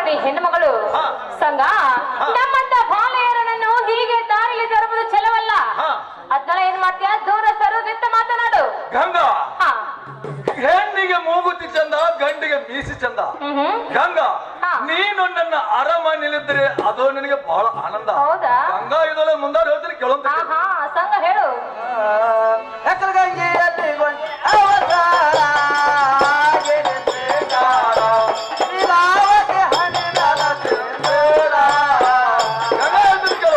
ಮಣಿ ಹೆಣ್ಣುಮಗಳು ಹಾ. ಸಂಘ ಹಾ. ನಮ್ಮಂತ ಬಾಲೆಯರನನ್ನು ಹೀಗೆ ದಾರಿಲಿ ತರುವುದು ಚೆಲವಲ್ಲ ಹಾ. ಅದನ್ನ ಏನ್ ಮಾಡ್ತೀಯ ದೂರ ಸರೋದಿತ್ತ ಮಾತನಾಡು ಗಂಗಾ ಹಾ ಹೆಣ್ಣಿಗೆ ಮೂಗುತಿ ಚಂದ ಗಂಡಿಗೆ ಮೀಸಿ ಚಂದ ಹ್ಮ್ ಹ್ಮ್ ಗಂಗಾ ಹಾ. ನೀನು ನನ್ನ ಅರಮನೆಯಲ್ಲಿದ್ದರೆ ಅದು ನಿನಗೆ ಬಹಳ ಆನಂದ ಹೌದಾ? ಗಂಗಾ ಇದೊಳೆ ಮುಂದಾಡಿ ಹೇಳ್ತೀನಿ ಕೇಳೋಂತ ಆಹಾ ಸಂಘ ಹೇಳು ಗಂಗಾ ಹೇಳ್ತೀನಿ ಕೇಳು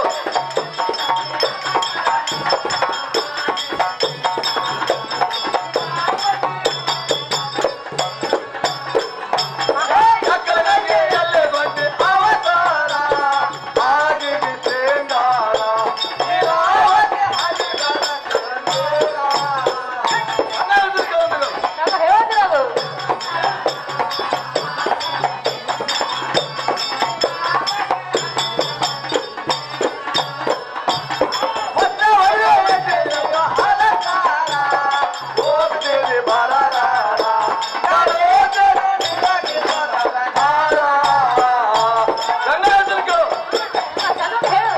ಎಕ್ಕಲಗಂಗೆಯಲ್ಲೇ ಬಂದೆ ಅವತಾರ, ಆಗಿದೆ ಶೃಂಗಾರ, ನೀರಾವರಿ ಹರಿಗಳ ಶೃಂಗಾರ. ಗಂಗಾ ಹೇಳ್ತೀನಿ ಕೇಳೋಂತ ಕೇಳು. ಸಂಘ ಹೇಳೋದ್ರಾಗು ಸಂಘ ಹೇಳು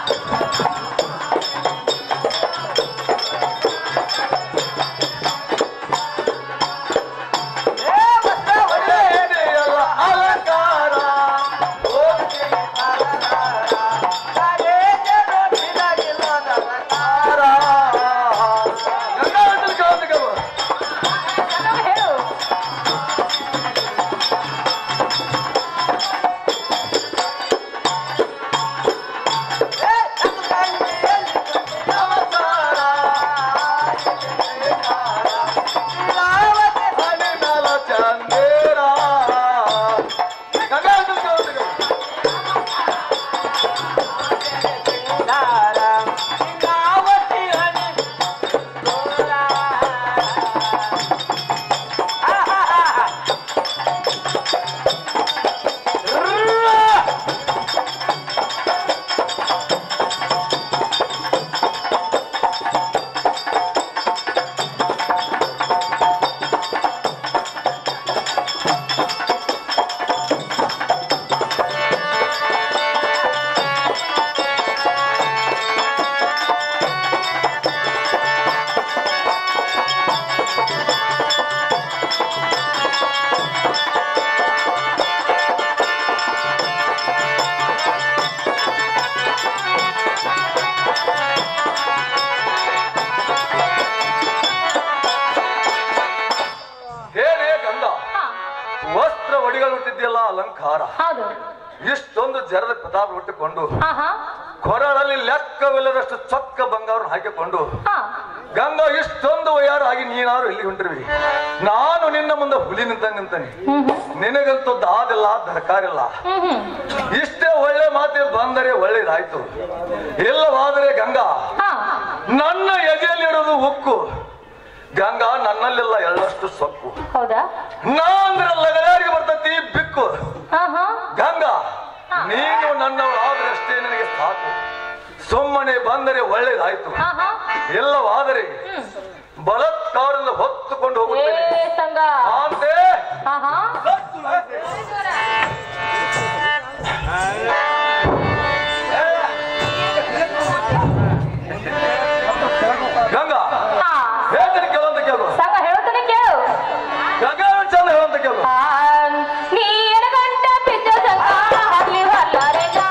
ಸಂಘ ಹೇಳು ಹೇಳೇ ಗಂಧ ಹಾ ವಸ್ತ್ರ ಒಡಿಗಳು ಹುಟ್ಟಿದ್ಯಲ್ಲ ಅಲಂಕಾರ ಹೌದು ಇಷ್ಟೊಂದು ಜರದ ಪ್ರತಾಪ ಹುಟ್ಟಿಕೊಂಡು ಆಹಾ ಕೊರಳಲ್ಲಿ ಲೆಕ್ಕವಿಲ್ಲದಷ್ಟು ಚೊಕ್ಕ ಬಂಗಾರ ಹಾಕಿಕೊಂಡು ಹಾ ಗಂಗಾ ಇಷ್ಟೊಂದು ವಯಾರಾಗಿ ನೀನಾರು ಇಲ್ಲಿ ಹೊಂಟಿರುವಿ ನಾನು ನಿನ್ನ ಮುಂದೆ ಹುಲಿ ನಿಂತ ನಿಂತಾನೆ ಹ್ಮ್ ಹ್ಮ್ ನಿನಗಂತೂ ದಾದಿಲ್ಲ ದರಕಾರಿಲ್ಲ ಹ್ಮ್ ಹ್ಮ್ ಇಷ್ಟೇ ಒಳ್ಳೆ ಮಾತೆ ಬಂದರೆ ಒಳ್ಳೇದಾಯ್ತು ಇಲ್ಲವಾದರೆ ಗಂಗಾ ಹಾ ನನ್ನ ಎದೆಯಲ್ಲಿರೋದು ಉಕ್ಕು ಗಂಗಾ ನನ್ನಲ್ಲೆಲ್ಲ ಎಳ್ಳಷ್ಟು ಸೊಕ್ಕು ಹೌದಾ ನಾ ಅಂದ್ರೆ ಲಗಲಾರಿಗೆ ಬರ್ತತಿ ಬಿಕ್ಕು ಆಹಾ ಗಂಗಾ ನೀನು ನನ್ನವಳಾದರಷ್ಟೇ ನನಗೆ ಸಾಕು ಸುಮ್ಮನೆ ಬಂದರೆ ಒಳ್ಳೇದಾಯ್ತು ಆಹಾ ಇಲ್ಲವಾದರೆ ಹ್ಮ್ ಬಲತ್ಕಾರದಿಂದ ಹೊತ್ತುಕೊಂಡು ಏ ಹೋಗುತ್ತೇನೆ ಸಂಘ ಅಂತೆ ಆಹಾ ಗಂಗಾ ಹಾ ಹೇಳ್ತೀನಿ ಕೇಳುವಂತ ಕೇಳು ಸಂಘ ಹೇಳ್ತಾನೆ ಕೇಳು ಗಂಗಾ ಚಂದ ಹೇಳುವಂತ ಕೇಳು ಆ, ನೀ ಎಡಗಂಟ ಬಿದ್ದ ಸಂಘ ಅಲ್ಲಿ ಹೊರ್ಲಾರೆ ನಾ.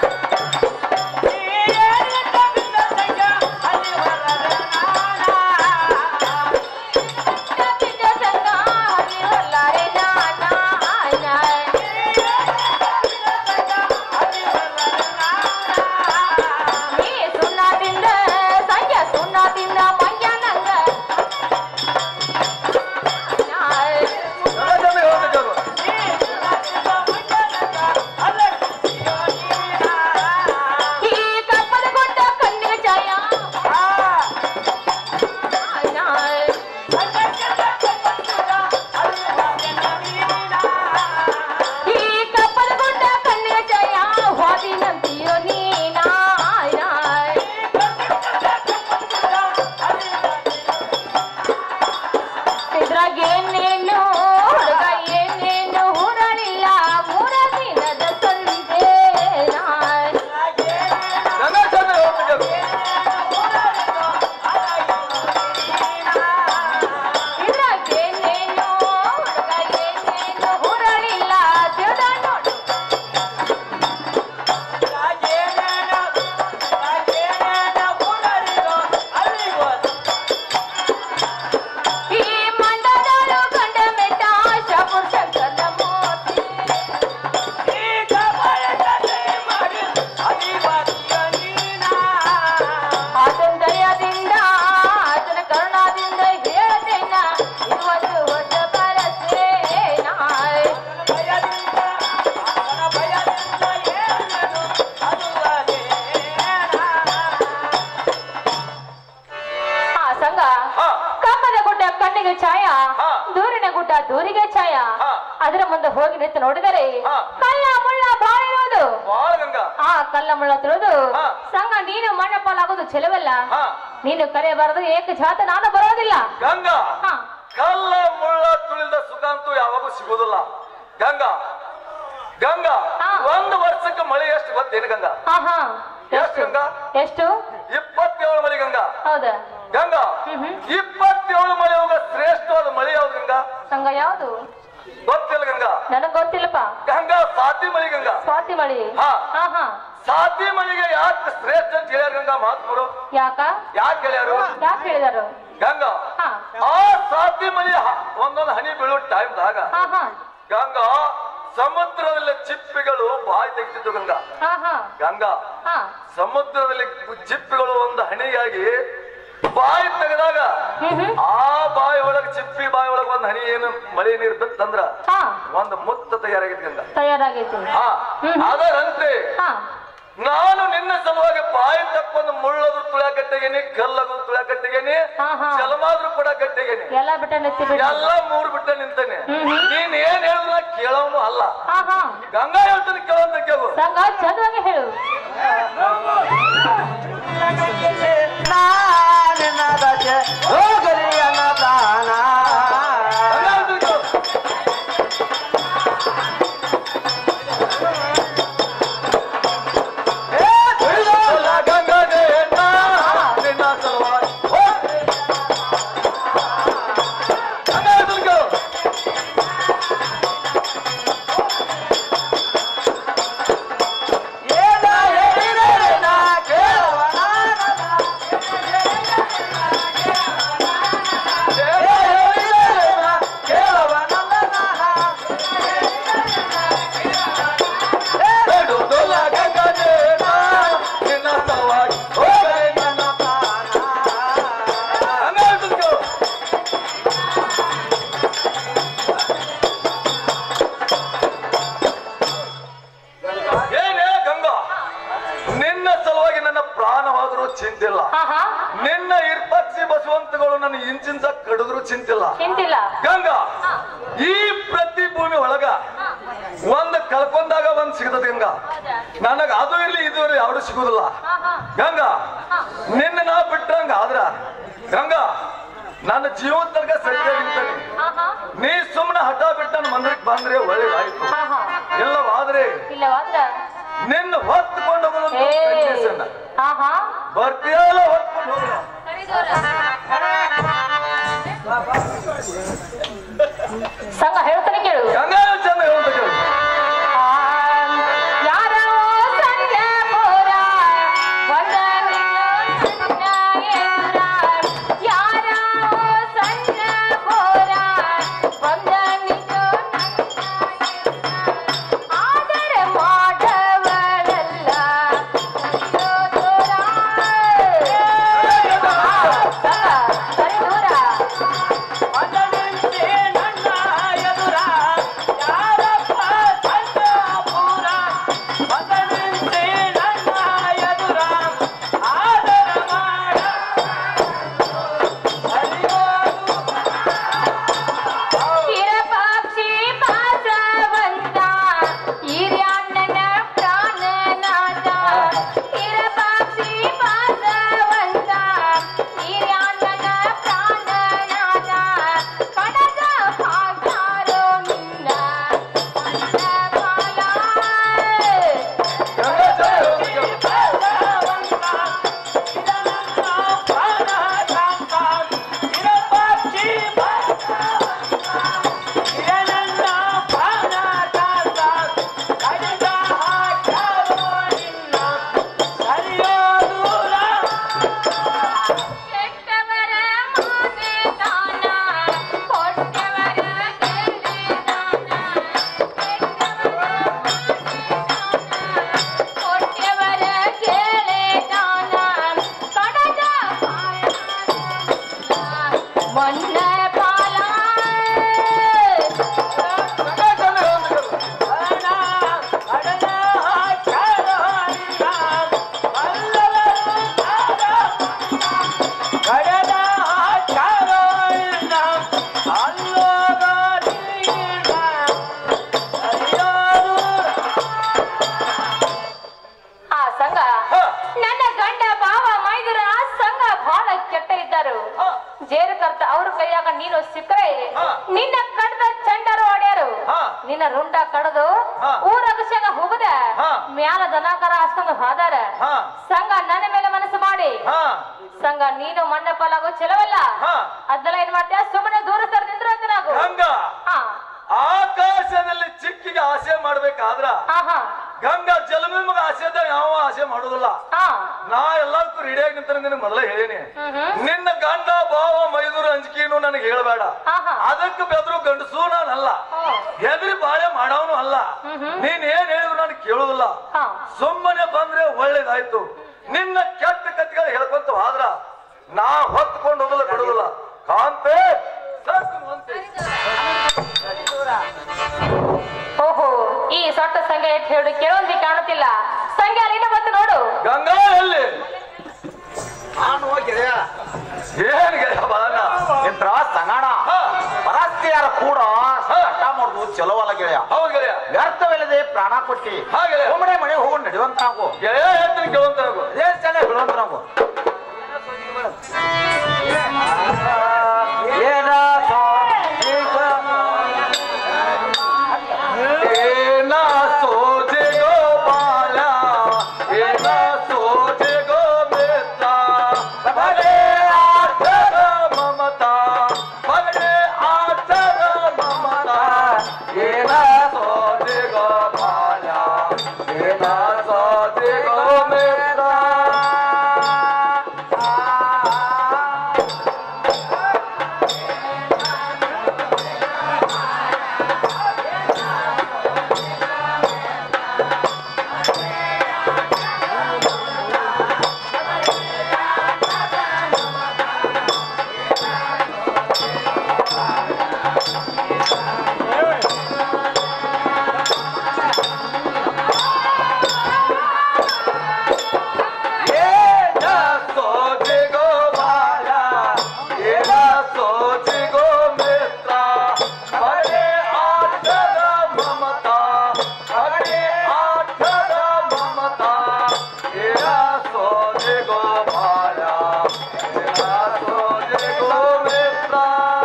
ಬಿದ್ದ ಸಂಘ ಅಲ್ಲಿ ಹೊರ್ಲಾರೆ ನಾ, ನಾ, ನಾ. ನೀ ಸುಣ್ಣದಿಂದ ಸಂಜೆ ಸುಣ್ಣದಿಂದ ಮಂಜ ನಂಗ ನಾ. ಗಂಗಾ ಚಂದ ಹೇಳುವಂತ ಕೇಳು ಈ ಕಪ್ಪದ ಗುಡ್ಡ ಕಣ್ಣಿಗೆ ಛಾಯ ಈ ಕಪ್ಪದ ಗುಡ್ಡ ಕಣ್ಣಿಗೆ ಛಾಯ ಹೋದಿನಂತೀಯೋ ನೀನಾ ಇದ್ರಾಗ ಏನೇನು ಹುಡುಗ ಏನೇನು ಹುರಳಿಲ್ಲ ಮೂರ ದಿನ ಊಟ ದೂರಿಗೆ ಛಾಯ ಹಾ. ಅದರ ಮುಂದೆ ಹೋಗಿ ನಿಂತು ನೋಡಿದರೆ ಹಾ. ಕಲ್ಲ ಮುಳ್ಳ ಬಾಳಿರೋದು ಬಾಳ ಗಂಗಾ ಆ ಕಲ್ಲ ಮುಳ್ಳ ತಿಳಿದು ಹಾ. ಸಂಘ ನೀನು ಮಣ್ಣ ಪಾಲಾಗೋದು ಚೆಲವಲ್ಲ ಹಾ ನೀನು ಕರೆಯಬಾರದು ಏಕ ಜಾತ ನಾನು ಬರೋದಿಲ್ಲ ಗಂಗಾ ಹಾ ಕಲ್ಲ ಮುಳ್ಳ ತುಳಿದ ಸುಖ ಅಂತೂ ಯಾವಾಗೂ ಸಿಗೋದಿಲ್ಲ ಗಂಗಾ ಗಂಗಾ ಹಾ. ಒಂದು ವರ್ಷಕ್ಕೆ ಮಳೆ ಎಷ್ಟು ಗೊತ್ತೇನು ಗಂಗಾ ಹಾ ಹಾ ಎಷ್ಟು ಗಂಗಾ ಎಷ್ಟು ಇಪ್ಪತ್ತೇಳು ಮಳೆ ಗಂಗಾ ಹೌದಾ ಗಂಗಾ ಹ್ಮ್ ಹ್ಮ್ ಇಪ್ಪತ್ತೇಳು ಮಳೆ ಹೋಗ ಶ್ರೇಷ್ಠವಾದ ಮಳೆ ಯಾವ್ದು ಗಂಗಾ ಸಂಘ ಯಾವುದು ಗೊತ್ತಿಲ್ಲ ಗಂಗಾ ನನಗ್ ಗೊತ್ತಿಲ್ಲಪ್ಪ ಗಂಗಾ ಸಾತಿ ಮಳಿ ಗಂಗಾ ಸ್ವಾತಿ ಮಳಿ ಹಾ. ಹಾ ಹಾ ಸಾತಿ ಮಳಿಗೆ ಯಾಕೆ ಶ್ರೇಷ್ಠ ಅಂತ ಹೇಳ್ಯಾರ ಗಂಗಾ ಮಹಾತ್ಮರು ಯಾಕ ಯಾಕೆ ಹೇಳ್ಯಾರು ಯಾಕೆ ಹೇಳಿದಾರು ಗಂಗಾ ಹಾ ಆ ಸಾತಿ ಮಳಿ ಹ- ಒಂದೊಂದು ಹನಿ ಬೀಳೋ ಟೈಮ್ದಾಗ ಹಾ ಹಾ ಗಂಗಾ ಸಮುದ್ರದಲ್ಲಿ ಚಿಪ್ಪಿಗಳು ಬಾಯಿ ತೆಗೆದಿದ್ದು ಗಂಗಾ ಹಾ ಹಾ ಗಂಗಾ ಹಾ ಸಮುದ್ರದಲ್ಲಿ ಚಿಪ್ಪಿಗಳು ಒಂದು ಹನಿಯಾಗಿ ಬಾಯಿ ತೆಗೆದಾಗ ಹ್ಮ್ ಹ್ಮ್ ಆ ಬಾಯಿ ಒಳಗ್ ಚಿಪ್ಪಿ ಬಾಯಿ ಒಳಗ್ ಒಂದ್ ಹನಿ ಏನು ಮಳೆ ನೀರು ಬಿತ್ತಂದ್ರ ಹಾ ಒಂದು ಮುತ್ತ ತಯಾರಾಗಿತ್ತು ಗಂಗಾ ತಯಾರಾಗೈತಿ ಹಾ ಹ್ಮ್. ಅದರಂತೆ ಹಾ ನಾನು ನಿನ್ನ ಸಲುವಾಗಿ ಬಾಯಿ ತಕ್ಕೊಂದು ಮುಳ್ಳದು ತುಳ್ಯಾಕಟ್ಟಿಗೇನಿ ಕಲ್ಲದು ತುಳ್ಯಾಕಟ್ಟಿಗೇನಿ ಹಾ, ಹಾ. ಜಲಮಾದ್ರೂ ಕೂಡ ಗಟ್ಟಿಗೇನಿ ಎಲ್ಲ ಬಿಟ್ಟ ನೆತ್ತಿ ಬಿಟ್ಟು ಎಲ್ಲ ಮೂರ್ ಬಿಟ್ಟ ನಿಂತೇನೆ ಹ್ಮ್ ಹ್ಮ್. ನೀನ್ ಏನ್ ಹೇಳಿದ್ರ ಕೇಳವನು ಅಲ್ಲ ಹಾ ಹಾ ಗಂಗಾ ಹೇಳ್ತಾನೆ ಕೇಳೋಂತ ಕೇಳು ಸಂಘ ಚಂದವಾಗಿ ಹೇಳು ಗಂಗಾ ಹೇಳ್ತಾನೆ ಕೇಳು ಬಿಡೋಲ್ಲ ಗಂಗನೇ ನಾ ನಿನ್ನ ಸಲುವಾಗಿ. ಹೋ. ಗಂಗಾ ಹೇಳ್ತಾನೆ ಕೇಳು ಬಿಡುವುದಿಲ್ಲ ಗಂಗನೇ ನಾ ನಿನ್ನ ಸಲುವಾಗಿ. ಹೋ. ಗಂಗಾ ಹೇಳ್ತಾನೆ ಕೇಳು ಏನೇ ಗಂಗಾ ನಿನ್ನ ಸಲುವಾಗಿ ನನ್ನ ಪ್ರಾಣವಾದರೂ ಚಿಂತಿಲ್ಲ ಹಾ ಹಾ ನಿನ್ನ ಇರ್ಪಕ್ಷಿ ಬಸವಂತಗಳು ನನ್ನ ಇಂಚಿಂಚ ಕಡಿದ್ರು ಚಿಂತಿಲ್ಲ ಚಿಂತಿಲ್ಲ ಗಂಗಾ ಈ ಪ್ರತಿ ಭೂಮಿ ಒಳಗ ಒಂದ್ ಕಳ್ಕೊಂಡಾಗ ಒಂದ್ ಸಿಗತದ ಗಂಗಾ ನನಗ ಅದು ಇರ್ಲಿ ಇದು ಇರ್ಲಿ ಯಾವ್ದು ಸಿಗುದಿಲ್ಲ ಹಾ ಹಾ ಗಂಗಾ ನಿನ್ನ ನಾ ಬಿಟ್ಟಂಗ ಆದ್ರ ಗಂಗಾ ನನ್ನ ಜೀವನ ತನಕ ಸರಿಯಾಗಿರ್ತಾನೆ ಹಾ ಹಾ ನೀ ಸುಮ್ಮನೆ ಹಠ ಬಿಟ್ಟು ನನ್ನ ಮಂದಿರಕ್ಕೆ ಬಂದ್ರೆ ಒಳ್ಳೇದಾಯ್ತು ಹಾ ಹಾ ಇಲ್ಲವಾದ್ರೆ ಇಲ್ಲವಾದ್ರ ನಿನ್ನ ಹೊತ್ಕೊಂಡು ಹೋಗೋದು ಏ ಕಂಡೀಷನ್ ಹಾ ಹಾ ಬರ್ತೀಯಲ್ಲ ಹೊತ್ಕೊಂಡು ಹೋಗೋಣ ಸಂಘ ಹೇಳ್ತಾನೆ ಕೇಳು ಗಂಗಾ ಚಂದ ಹೇಳುವಂತ ಕೇಳು ಆ, ಯಾರೋ ಸಣ್ಣ ಪೋರ, ಒಂದ ನಿನ್ನೋ ಸಣ್ಣ ಎದುರ. ಯಾರೋ ಸಣ್ಣ ಪೋರ, ಒಂದ ನಿನ್ನೋ ನನ್ನ ಎದುರ. ಆದರೆ ಮಾಡವಳಲ್ಲ ಅಯ್ಯೋ ದೂರ. ಕಡದು ಹಾ. ಊರ ಅಭಿಷೇಕ ಹೋಗುದ ಹಾ. ಮ್ಯಾಲ ದನಕರ ಅಷ್ಟೊಂದು ಹಾದಾರ ಹಾ ಸಂಘ ನನ್ನ ಮೇಲೆ ಮನಸ್ಸು ಮಾಡಿ ಹಾ ಸಂಘ ನೀನು ಮಂಡಪಲಾಗೋ ಚೆಲವಲ್ಲ ಹಾ. ಅದೆಲ್ಲ ಏನ್ ಮಾಡ್ತೀಯ ಸುಮ್ಮನೆ ದೂರ ಸರ್ ನಿಂದ್ರ ಅಂತ ನಾವು ಗಂಗಾ ಹಾ ಆಕಾಶದಲ್ಲಿ ಚಿಕ್ಕಿಗೆ ಆಸೆ ಮಾಡ್ಬೇಕಾದ್ರ ಹಾ ಹಾ ಗಂಗಾ ಜಲಮಿಮಗ ಆಸೆ ಇದ್ದ ಯಾವ ಆಸೆ ಮಾಡುದಿಲ್ಲ ಹಾ ನಾ ಎಲ್ಲದಕ್ಕೂ ರೆಡಿಯಾಗಿ ನಿಂತ ನಿನಗೆ ಮೊದಲೇ ಹೇಳೀನಿ ಹ್ಮ್ ಹ್ಮ್ ನಿನ್ನ ಗಂಡ ಭಾವ ಮೈದೂರು ಅಂಜಿಕೆನು ನನಗೆ ಹೇಳಬೇಡ ಹಾ ಹಾ ಅದಕ್ಕೆ ಬೆದ್ರು ಗಂಡಸು ನಾನಲ್ಲ ಹ್ಮ್. ಹೆದರಿ ಬಾಳೆ ಮಾಡವನು ಅಲ್ಲ ಹ್ಮ್ ಹ್ಮ್. ನೀನ್ ಏನ್ ಹೇಳಿದ್ರು ನಾನು ಕೇಳುದಿಲ್ಲ ಹಾ ಸುಮ್ಮನೆ ಬಂದ್ರೆ ಒಳ್ಳೇದಾಯ್ತು ನಿನ್ನ ಕೆಟ್ಟ ಕತ್ತಿಗಳು ಹೇಳ್ಕೊಂತ ಹೋದ್ರ ನಾ ಹೊತ್ಕೊಂಡು ಹೋಗಲ್ಲ ಬಿಡುದಿಲ್ಲ ಕಾಂತೆ ಸಾಕು ಅಂತೆ ಓಹೋ ಈ ಸೊಟ್ಟ ಸಂಘ ಎಟ್ ಹೇಳಿ ಕೆಲವೊಂದಿ ಕಾಣುತ್ತಿಲ್ಲ ಸಂಘ ಅಲ್ಲಿಂದ ಮತ್ತೆ ನೋಡು ಗಂಗಾ ಎಲ್ಲಿ ನಾನು ಗೆಳೆಯ ಏನ್ ಗೆಳೆಯ ಬಾಳಣ್ಣ? ಇಂದ್ರ ಸಂಗಣ ಹಾ, ಪರಸ್ತಿಯರ ಕೂಡ ಹಠ ಮಾಡುದು ಚಲೋ ಅಲ್ಲ ಗೆಳೆಯ ಹೌದ್ ಗೆಳೆಯ ವ್ಯರ್ಥವಿಲ್ಲದೆ ಪ್ರಾಣ ಕೊಟ್ಟಿ ಹಾ ಗೆಳೆಯ ಒಮ್ಮನೆ ಮನೆ ಹೋಗಿ ನಡೆಯುವಂತ ನಾವು ಗೆಳೆಯ ಹೇಳ್ತೀನಿ ಕೇಳುವಂತ ಆಗು. ಅದೇ ಚೆನ್ನಾಗಿ ಹೇಳುವಂತ ನಾವು ಏನ ಏನ ಸೋಜೆ ಗೋ ಬಾಲ ಏನ ಸೋಜೆ ಗೋ ಮಿತ್ರ ಬಲೆ ಆಟದ ಮಮತಾ ಬಲೆ ಆಟದ ಮಮತಾ ಏನ ಸೋಜೆ ಗೋ ಬಾಲ ಏನ ಸೋಜೆ ಗೋ ಮಿತ್ರ ಏನ ಸೋಜೆ ಗೋ ಬಾಲ ಏನ ಸೋಜೆ ಗೋ ಮಿತ್ರ ಬಲೆ ಆಟದ ಮಮತಾ ಬಲೆ ಆಟದ ಮಮತಾ ಏನ ಸೋಜೆ ಗೋ ಬಾಲ ಏನ ಸೋಜೆ ಗೋ ಮಿತ್ರ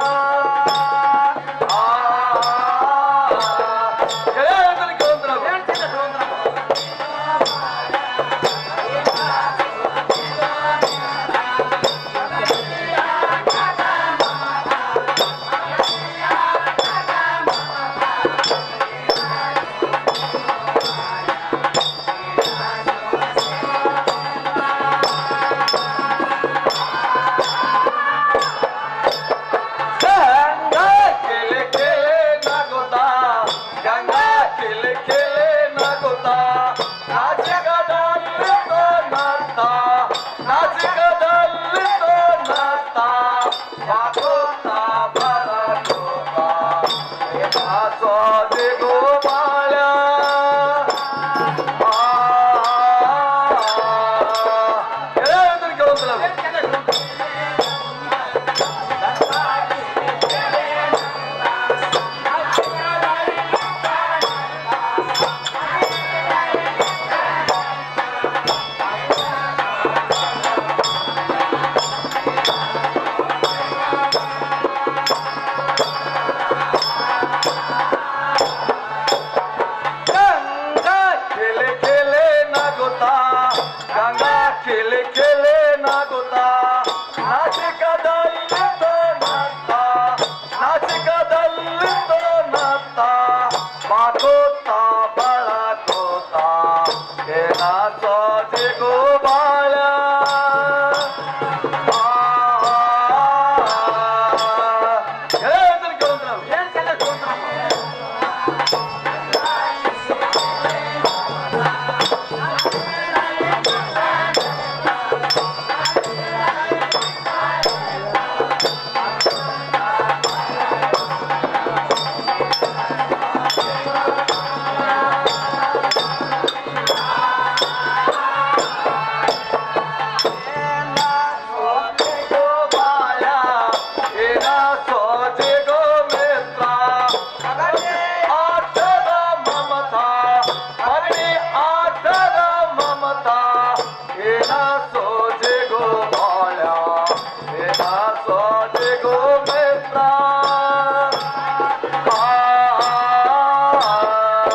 ಆ ಗೆಳೆಯ ಕೇಳ್ತಾರೆ ಗಂಗಾ ಕೆಲೆ ಕೆಲೆ ನಗುತ್ತಾ ಗಂಗಾ ಕೆಲೆ ಕೆಲೆ ನಗುತ್ತಾ ನಾಚಿಕದಲ್ಲಿದ್ದೋ ನತ್ತ ನಾಚಿಕದಲ್ಲಿದ್ದೋ ನತ್ತ ಬಾಗೋತಾ ಬರಗೋತಾ ಸ್ವಾದಿ ಗೋಪಾಲ ಕೇಳೋದಿಲ್ಲ ಗಂಗಾ ಕೆಲೆ ಕೆಲೆ ನಗುತ್ತಾ ಗಂಗಾ ಕೆಲೆ ಕೆಲೆ ನಗುತ್ತಾ ನಾಚಿಕದಲ್ಲಿದ್ದೋ ನತ್ತ ನಾಚಿಕದಲ್ಲಿದ್ದೋ ನತ್ತ ಬಾಕೋತಾ ಬಳಕೋತಾ ಏನ ಸೋಜೆ ಗೋಪಾಲ ಏನ್ ಚೆನ್ನಾಗಿ ಗೋ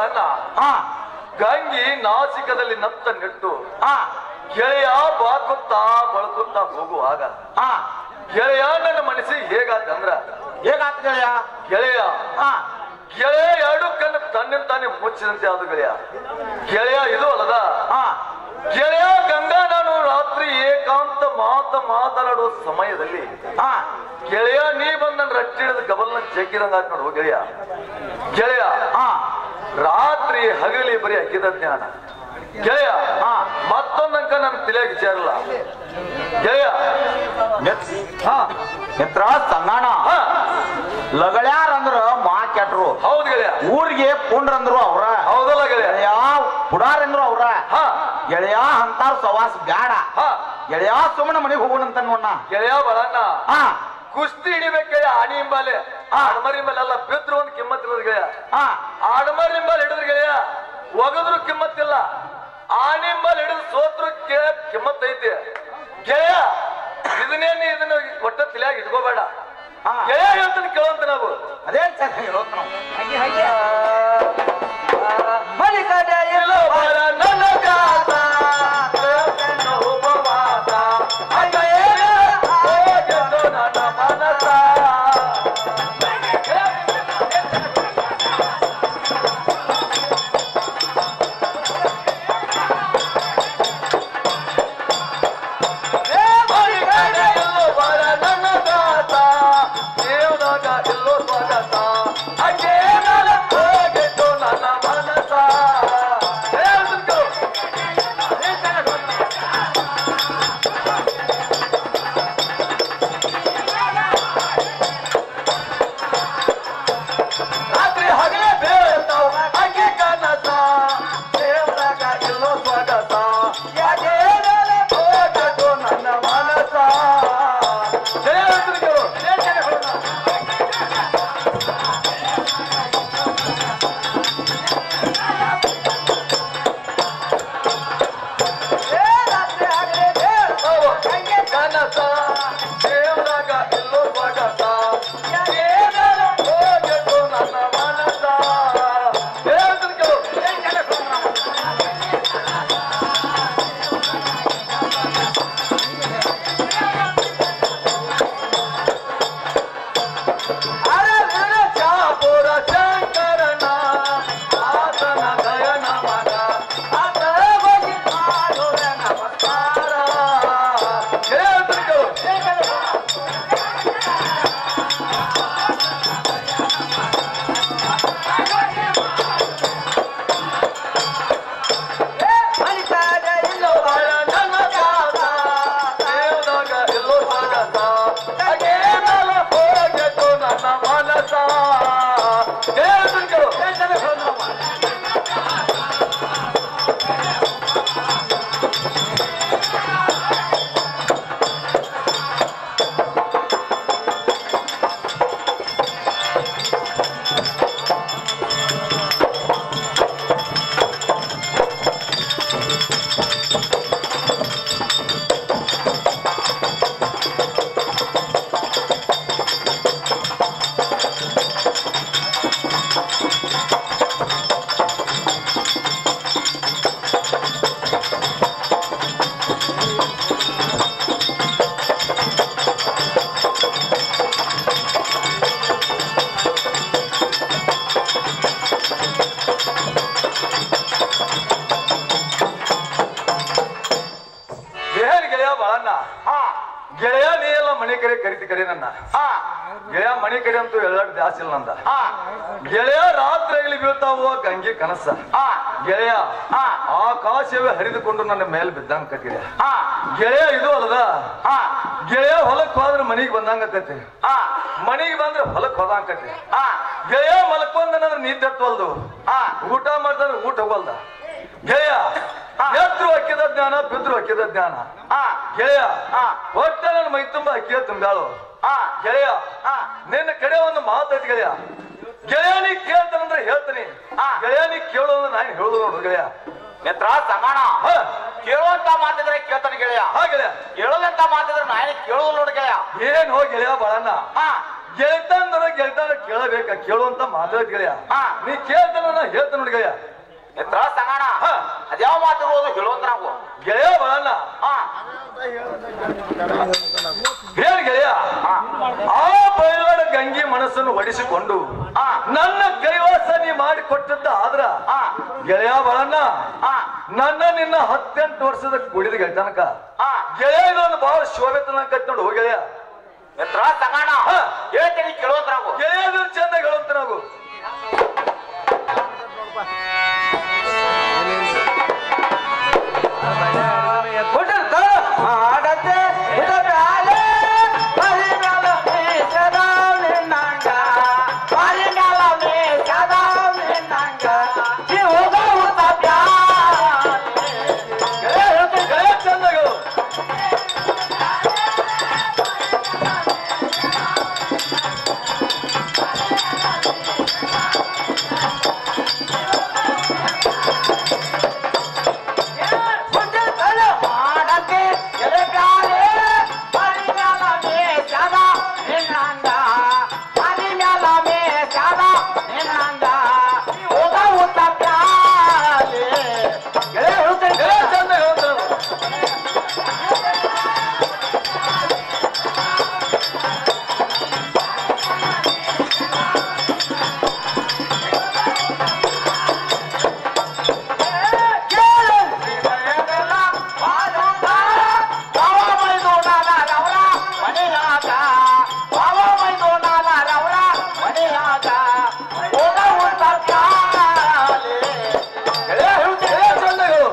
ಬಳಣ್ಣ ಹಾ ಗಂಗಿ ನಾಸಿಕದಲ್ಲಿ ನತ್ತ ನೆಟ್ಟು ಹಾ ಗೆಳೆಯ ಬಾಕುತ್ತಾ ಬಳಕುತ್ತಾ ಹೋಗುವಾಗ ಹಾ ಗೆಳೆಯ ನನ್ನ ಮನಸ್ಸಿಗೆ ಹೇಗಾತಂದ್ರ ಹೇಗಾತ್ ಗೆಳೆಯ ಗೆಳೆಯ ಹಾ ಗೆಳೆಯ ಎರಡು ಕಣ್ಣು ತನ್ನಿಂದ ತಾನೇ ಮುಚ್ಚಿದಂತೆ ಅದು ಗೆಳೆಯ ಗೆಳೆಯ ಇದು ಅಲ್ಲದ ಹಾ ಗೆಳೆಯ ಗಂಗಾ ನಾನು ರಾತ್ರಿ ಏಕಾಂತ ಮಾತ ಮಾತನಾಡುವ ಸಮಯದಲ್ಲಿ ಹಾ ಗೆಳೆಯ ನೀ ಬಂದ ನನ್ನ ರಟ್ಟಿಡಿದ ಗಬಲ್ನ ಜಗ್ಗಿದಂಗ ಆತ್ ನೋಡು ಗೆಳೆಯ ಗೆಳೆಯ ಹಾ ರಾತ್ರಿ ಹಗಲಿ ಬರೀ ಅಕ್ಕಿದ ಜ್ಞಾನ ಗೆಳೆಯ ಹಾ. ಮತ್ತೊಂದಂಕ ನನ್ನ ತಲೆಯಾಗ ವಿಚಾರಲ್ಲ ಗೆಳೆಯ ಮಿತ್- ಹಾ ಮಿತ್ರ ಸಂಗಣ ಹಾ ಲಗಳ್ಯಾರ ಅಂದ್ರ ಮಾ ಕೆಟ್ರು ಹೌದು ಗೆಳೆಯ ಊರಿಗೆ ಪುಂಡ್ರಂದ್ರು ಅವ್ರ ಹೌದಲ್ಲ ಗೆಳೆಯ ಗೆಳೆಯ ಪುಡಾರಂದ್ರು ಅವ್ರ ಹಾ ಗೆಳೆಯ ಅಂತಾರ ಸವಾಸ ಬ್ಯಾಡ ಹಾ ಗೆಳೆಯ ಸುಮ್ಮನೆ ಮನೆಗೆ ಹೋಗೋಣಂತ ನೋಡ ಗೆಳೆಯ ಬಳಣ್ಣ ಹಾ ಕುಸ್ತಿ ಹಿಡಿಬೇಕು ಗೆಳೆಯ ಆಣಿ ಹಿಂಬಾಲೆ ಹಾ. ಆಡಮರಿ ಹಿಂಬಾಲೆ ಎಲ್ಲ ಬಿದ್ರು ಒಂದು ಕಿಮ್ಮತ್ ಇರೋದು ಗೆಳೆಯ ಹಾ ಆಡಮರಿ ಹಿಂಬಾಲೆ ಹಿಡಿದ್ರು ಗೆಳೆಯ ಒಗದ್ರು ಕಿಮ್ಮತ್ತಿಲ್ಲ ಆಣಿ ಹಿಂಬಾಲೆ ಹಿಡಿದು ಸೋತ್ರು ಗೆ- ಕಿಮ್ಮತ್ ಐತಿ ಗೆಳೆಯ ಇದನ್ನೇನು ಇದನ್ನ ಒಟ್ಟ ತಲೆಯಾಗಿ ಇಟ್ಕೋಬೇಡ ಹಾ. ಗೆಳೆಯ ಹೇಳ್ತಾನೆ ಕೇಳುವಂತ ನಾವು ಅದೇ ಚೆನ್ನಾಗಿ ಹೇಳೋತ್ ನಾವು ಎಲ್ಲೋ ಬರ ನನ್ನ ಗಾತ, ನನ್ನ ಉಪವಾಸ, ಅಯ್ಯಯ್ಯ, ಹೋಗೆದ್ದು ನನ್ನ ಮನಸ. ಎಲ್ಲೋ ಬರ ನನ್ನ ಗಾತ, ದೇವ್ರಾಗ ಎಲ್ಲೋ ಸ್ವಾಗತ, ಹಂಗೆ ನನ್ನ ಹೋಗೆದ್ದು ನನ್ನ ಮನಸ. ಹೇಳ್ತೀನಿ ಕೇಳು. ರಾತ್ರಿ ಹಗಲೇ ಬೀಳ್ತಾವ್ ಹಂಗೆ ಕನಸ ದೇವ್ರಾಗ ಎಲ್ಲೋ ಸ್ವಾಗತ ಯಾಕೆ ಹೋಗದು ನನ್ನ ಮನಸ ಹೇಳ್ತೀನಿ ಕೇಳು. ಹೌದು. ಕನಸ ದೇವ್ರಾಗ ಎಲ್ಲೋ ಸ್ವಾಗತ ಏನಾರ ಹೋಗದು ನನ್ನ ಮನಸ ಹೇಳ್ತೀನಿ ಕೇಳು. ಚಾಪುರ ಶಂಕರನ ಆತನ ದಯನ ಮಗ ಆತ ಹೋಗಿ ಮಾಡೋಣ ನಮಸ್ಕಾರ ಹೇಳ್ತೀನಿ ಕೇಳು. ಎಲ್ಲೋ ಬಾಳ ನನ್ನ ಗಾತ, ದೇವ್ರಾಗ ಎಲ್ಲೋ ಸ್ವಾಗತ, ಹಾಗೇನಲ್ಲ ಹೋಗೆದ್ದು ನನ್ನ ಮನಸ. ಹೇಳ್ತೀನಿ ಕೇಳು. ಏನ್ ಗೆಳೆಯ ಬಾಳಣ್ಣ ಹಾ ಗೆಳೆಯ ನೀ ಎಲ್ಲ ಮನೆ ಕಡೆ ಕರಿತಿ ಕರಿ ನನ್ನ ಹಾ ಗೆಳೆಯ ಮನೆ ಕಡೆ ಅಂತೂ ಎಲ್ಲಾಡ್ ಜಾಸ್ತಿ ಇಲ್ಲ ನಂದ ಹಾ ಗೆಳೆಯ ರಾತ್ರಿಯಲ್ಲಿ ಬೀಳ್ತಾವ ಗಂಗೆ ಕನಸ ಹಾ ಗೆಳೆಯ ಹಾ. ಆಕಾಶವೇ ಹರಿದುಕೊಂಡು ನನ್ನ ಮೇಲೆ ಬಿದ್ದಂಗ ಕಟ್ಟಿದೆ ಹಾ ಗೆಳೆಯ ಇದು ಅಲ್ಲದ ಹಾ ಗೆಳೆಯ ಹೊಲಕ್ ಹೋದ್ರೆ ಮನಿಗ್ ಬಂದಂಗ ಕತ್ತಿ ಹಾ ಮನಿಗ್ ಬಂದ್ರೆ ಹೊಲಕ್ ಹೋದಂಗ ಕತ್ತಿ ಹಾ ಗೆಳೆಯ ಮಲ್ಕೊಂಡನಂದ್ರೆ ನೀ ತಟ್ಟವಲ್ದು ಹಾ ಊಟ ಮಾಡ್ದಂದ್ರೆ ಊಟ ಹೋಗಲ್ದ ಗೆಳೆಯ ಹಾ. ಎದ್ರು ಹಾಕಿದ ಜ್ಞಾನ ಬಿದ್ರು ಹಾಕಿದ ಜ್ಞಾನ ಹಾ ಗೆಳೆಯ ಹಾ. ಒಟ್ಟ ನನ್ನ ಮೈ ತುಂಬ ಅಕ್ಕಿಯ ತುಂಬ್ಯಾಳು ಹಾ ಗೆಳೆಯ ಹಾ. ನಿನ್ನ ಕಡೆ ಒಂದು ಮಾತೈತಿ ಗೆಳೆಯ ಗೆಳೆಯ ನೀ ಕೇಳ್ತಾನಂದ್ರೆ ಹೇಳ್ತೀನಿ ಹಾ. ಗೆಳೆಯ ನೀ ಕೇಳು ಅಂದ್ರೆ ನಾನು ಹೇಳುದು ನೋಡು ಗೆಳೆಯ ಮಿತ್ರ ಸಂಗಣ ಹಾ ಕೇಳುವಂತ ಮಾತಿದ್ರೆ ಕೇಳ್ತಾನೆ ಗೆಳೆಯ ಹಾ ಗೆಳೆಯ ಕೇಳೋದಂತ ಮಾತಿದ್ರೆ ನಾನು ಕೇಳೋದು ನೋಡು ಗೆಳೆಯ ಏನ್ ಹೋಗಿ ಗೆಳೆಯ ಬಾಳಣ್ಣ ಹಾ ಗೆಳತಾಂದ್ರ ಗೆಳತಾನ ಕೇಳಬೇಕ ಕೇಳುವಂತ ಮಾತಾಡ್ ಗೆಳೆಯ ಹಾ. ನೀ ಕೇಳ್ತಾನ ನಾ ಹೇಳ್ತಾನ ನೋಡಿ ಗೆಳೆಯ ಮಿತ್ರ ಸಂಗಣ ಹಾ. ಅದ್ಯಾವ ಮಾತಿರೋದು ಹೇಳುವಂತ ನಾವು ಗೆಳೆಯ ಬರಲ್ಲ ಹಾ ಹೇಳಿ ಗೆಳೆಯ ಹಾ ಆ ಬಯಲಾಡ ಗಂಗಿ ಮನಸ್ಸನ್ನು ಒಡಿಸಿಕೊಂಡು ಹಾ. ನನ್ನ ಕೈವಾಸ ನೀ ಮಾಡಿ ಕೊಟ್ಟದ್ದ ಆದ್ರ ಹಾ ಗೆಳೆಯ ಬರಣ್ಣ ಹಾ ನನ್ನ ನಿನ್ನ ಹತ್ತೆಂಟು ವರ್ಷದ ಕುಡಿದ ಗೆಳತನಕ ಹಾ ಗೆಳೆಯ ಇದೊಂದು ಬಹಳ ಶೋಭೆ ತನಕ ಕಟ್ಕೊಂಡು ಹೋಗಿ ಗೆಳೆಯ ಮಿತ್ರ ಸಂಗಣ ಹಾ. ಹೇಳ್ತೀನಿ ಕೇಳುವಂತ ನಾವು ಗೆಳೆಯ ಇದೊಂದು ಚಂದ ಹೇಳುವಂತ ನಾವು ಗೆಳೆಯ ಚಂದ ಹೇಳು ಗೆಳೆಯ ಚಂದ ಹೇಳುವಂತ ನಾವು ಗೆಳೆಯ ಹೇಳ್ತೀನಿ ಗೆಳೆಯ ಚಂದ ಹೇಳು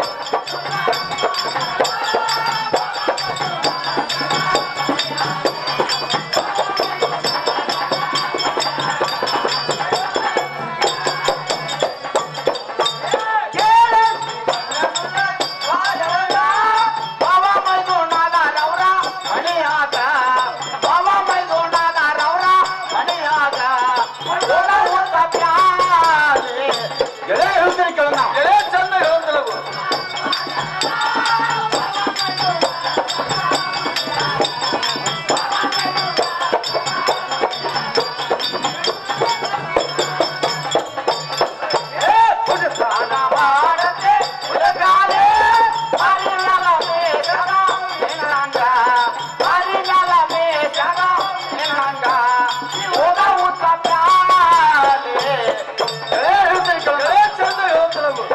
ಗೆಳೆಯ ಹೇಳ್ತೀನಿ ಕೇಳೋಣ ಗೆಳೆಯ ಚಂದ ಹೇಳುವಂತ ನಾವು ಗೆಳೆಯ ಹೇಳ್ತೀನಿ ಕೇಳು. ಗೆಳೆಯ ಚಂದ ಹೇಳುವಂತ ನಾವು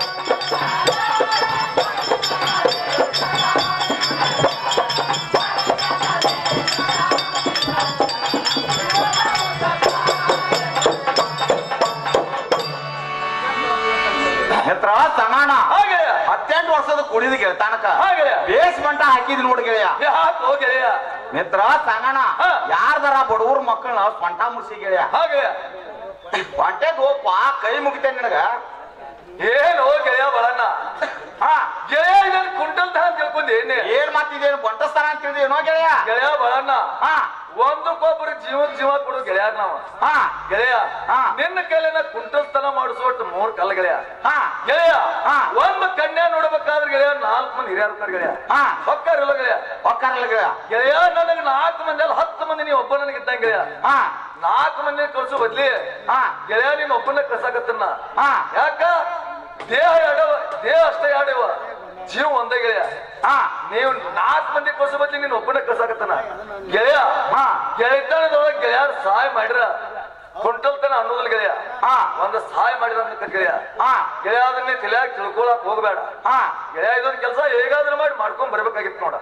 ಮಿತ್ರ ಸಂಗಣ ಹಾಗೆ ಹತ್ತೆಂಟು ವರ್ಷದ ಕುಡಿದ ಗೆಳತಾನಕ ಹಾಗೆ ಬೇಸ್ಮೆಂಟ ಹಾಕಿದ್ ನೋಡ್ ಗೆಳೆಯ ಯಾಕೆ ಹೋ ಗೆಳೆಯ ಮಿತ್ರ ಸಂಗಣ ಹಾ. ಯಾರ್ದಾರ ಬಡವ್ರ ಮಕ್ಕಳನ್ನ ಸ್ವಂಟ ಮುಡ್ಸಿ ಗೆಳೆಯ ಹಾಗೆ ಹೊಂಟೆದೋಪ ಕೈ ಮುಗಿತೇನೆ ನಿನಗ ಏನು ಹೋ ಗೆಳೆಯ ಬರಣ್ಣ ಹಾ ಗೆಳೆಯ ಇದನ್ನ ಕುಂಟಲ್ ತರ ತಿಳ್ಕೊಂಡಿ ಏನೇ ಏನ್ ಮಾತಿದೇನು ಬಂಟಸ್ತಾನ ಅಂತ ತಿಳಿದೇನೋ ಗೆಳೆಯ ಗೆಳೆಯ ಬರಣ್ಣ ಹಾ ಒಂದಕ್ಕೊಬ್ಬರು ಜೀವ ಜೀವ ಕೊಡು ಗೆಳೆಯ ನಾವು ಹಾ ಗೆಳೆಯ ಹಾ. ನಿನ್ನ ಕೈಲಿನ ಕುಂಟಲ್ತನ ಮಾಡಿಸೋಟ್ ಮೂರ್ ಕಲ್ಲ ಗೆಳೆಯ ಹಾ ಗೆಳೆಯ ಹಾ. ಒಂದ್ ಕನ್ಯಾ ನೋಡ್ಬೇಕಾದ್ರೆ ಗೆಳೆಯ ನಾಲ್ಕು ಮಂದಿ ಹಿರಿಯರು ಇರ್ತಾರೆ ಗೆಳೆಯ ಹಾ ಹೊಕ್ಕಾರಿಲ್ಲ ಗೆಳೆಯ ಒಕ್ಕಾರಲ್ಲ ಗೆಳೆಯ ಗೆಳೆಯ ನನಗೆ ನಾಲ್ಕು ಮಂದಿ ಅಲ್ಲ ಹತ್ತು ಮಂದಿ ನೀ ಒಬ್ಬ ನನಗೆ ಇದ್ದಂಗೆ ಗೆಳೆಯ ಹಾ ನಾಲ್ಕು ಮಂದಿ ಕಳ್ಸೋ ಬದ್ಲಿ ಹಾ ಗೆಳೆಯ ನೀನ್ ಒಬ್ಬನ ಕಳ್ಸಾಕತ್ತನ್ನ ಹಾ ಯಾಕ ದೇಹ ಎರಡವ ದೇಹ ಅಷ್ಟೇ ಎರಡವ ಜೀವ ಒಂದೇ ಗೆಳೆಯ ಹಾ ನೀವು ನಾಲ್ಕು ಮಂದಿ ಕಳ್ಸೋ ಬದ್ಲಿ ನೀನ್ ಒಬ್ಬನ ಕಳ್ಸಾಕತ್ತನ ಗೆಳೆಯ ಹಾ. ಗೆಳೆತನದೊಳಗೆ ಗೆಳೆಯರು ಸಹಾಯ ಮಾಡಿರ ಕುಂಟಲ್ತನ ಅನ್ನೋದಿಲ್ಲ ಗೆಳೆಯ ಹಾ ಒಂದು ಸಹಾಯ ಮಾಡಿದ ಅಂತ ಗೆಳೆಯ ಹಾ ಗೆಳೆಯ ಅದನ್ನೇ ತಿಳಿಯಾಗಿ ತಿಳ್ಕೊಳಕ್ ಹೋಗ್ಬೇಡ ಹಾ ಗೆಳೆಯ ಇದೊಂದು ಕೆಲಸ ಹೇಗಾದ್ರೂ ಮಾಡಿ ಮಾಡ್ಕೊಂಡ್ ಬರ್ಬೇಕಾಗಿತ್ತು ನೋಡ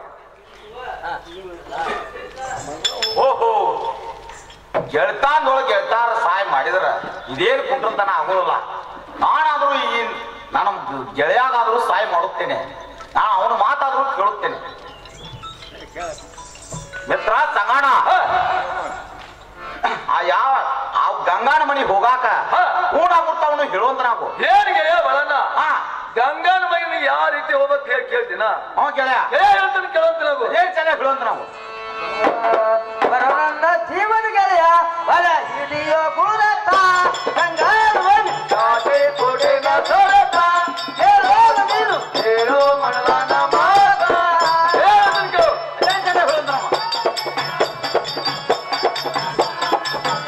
ಓಹೋ ಗೆಳತಾನದೊಳಗೆ ಗೆಳತಾರ ಸಹಾಯ ಮಾಡಿದ್ರ ಇದೇನು ಕುಂಟಲ್ತನ ಆಗೋಲ್ಲ ನಾನಾದ್ರೂ ಈ ನಾನು ಗೆಳೆಯಾಗಾದ್ರೂ ಸಹಾಯ ಮಾಡುತ್ತೇನೆ ನಾನು ಅವನ ಮಾತಾದ್ರೂ ಕೇಳುತ್ತೇನೆ ಮಿತ್ರ ಸಂಗಣ ಹಾ, ಆ ಯಾವ ಆ ಗಂಗಾನ ಮನೆಗೆ ಹೋಗಾಕ ಹಾ. ಕೂಡಾಗುತ್ತಾವನು ಹೇಳುವಂತ ನಾವು ಏನ್ ಗೆಳೆಯ ಬರಲ್ಲ ಹಾ ಗಂಗಾನ ಮಗ ನೀವು ಯಾವ ರೀತಿ ಹೋಗ್ಬೇಕು ಹೇಳಿ ಕೇಳ್ತೀನ ಹ್ಞೂ ಗೆಳೆಯ ಗೆಳೆಯ ಹೇಳ್ತಾನೆ ಕೇಳಂತ ನಾವು ಏನ್ ಚೆನ್ನಾಗಿ ಹೇಳುವಂತ ನಾವು ಬರೋಣ ಜೀವನ ಗೆಳೆಯ ಬಲ ಹಿಡಿಯೋ ಗುಣತ ಗಂಗಾರು ಜಾತಿ ಕೊಡಿನ ಸೊರತ, ಹೇಳೋದು ನೀನು ಹೇಳೋ ಮನದಾನ ಮಾತ. ಹೇಳ್ತಾನೆ ಕೇಳು. ಏನ್ ಚೆನ್ನಾಗಿ ಹೇಳುವಂತ ನಾವು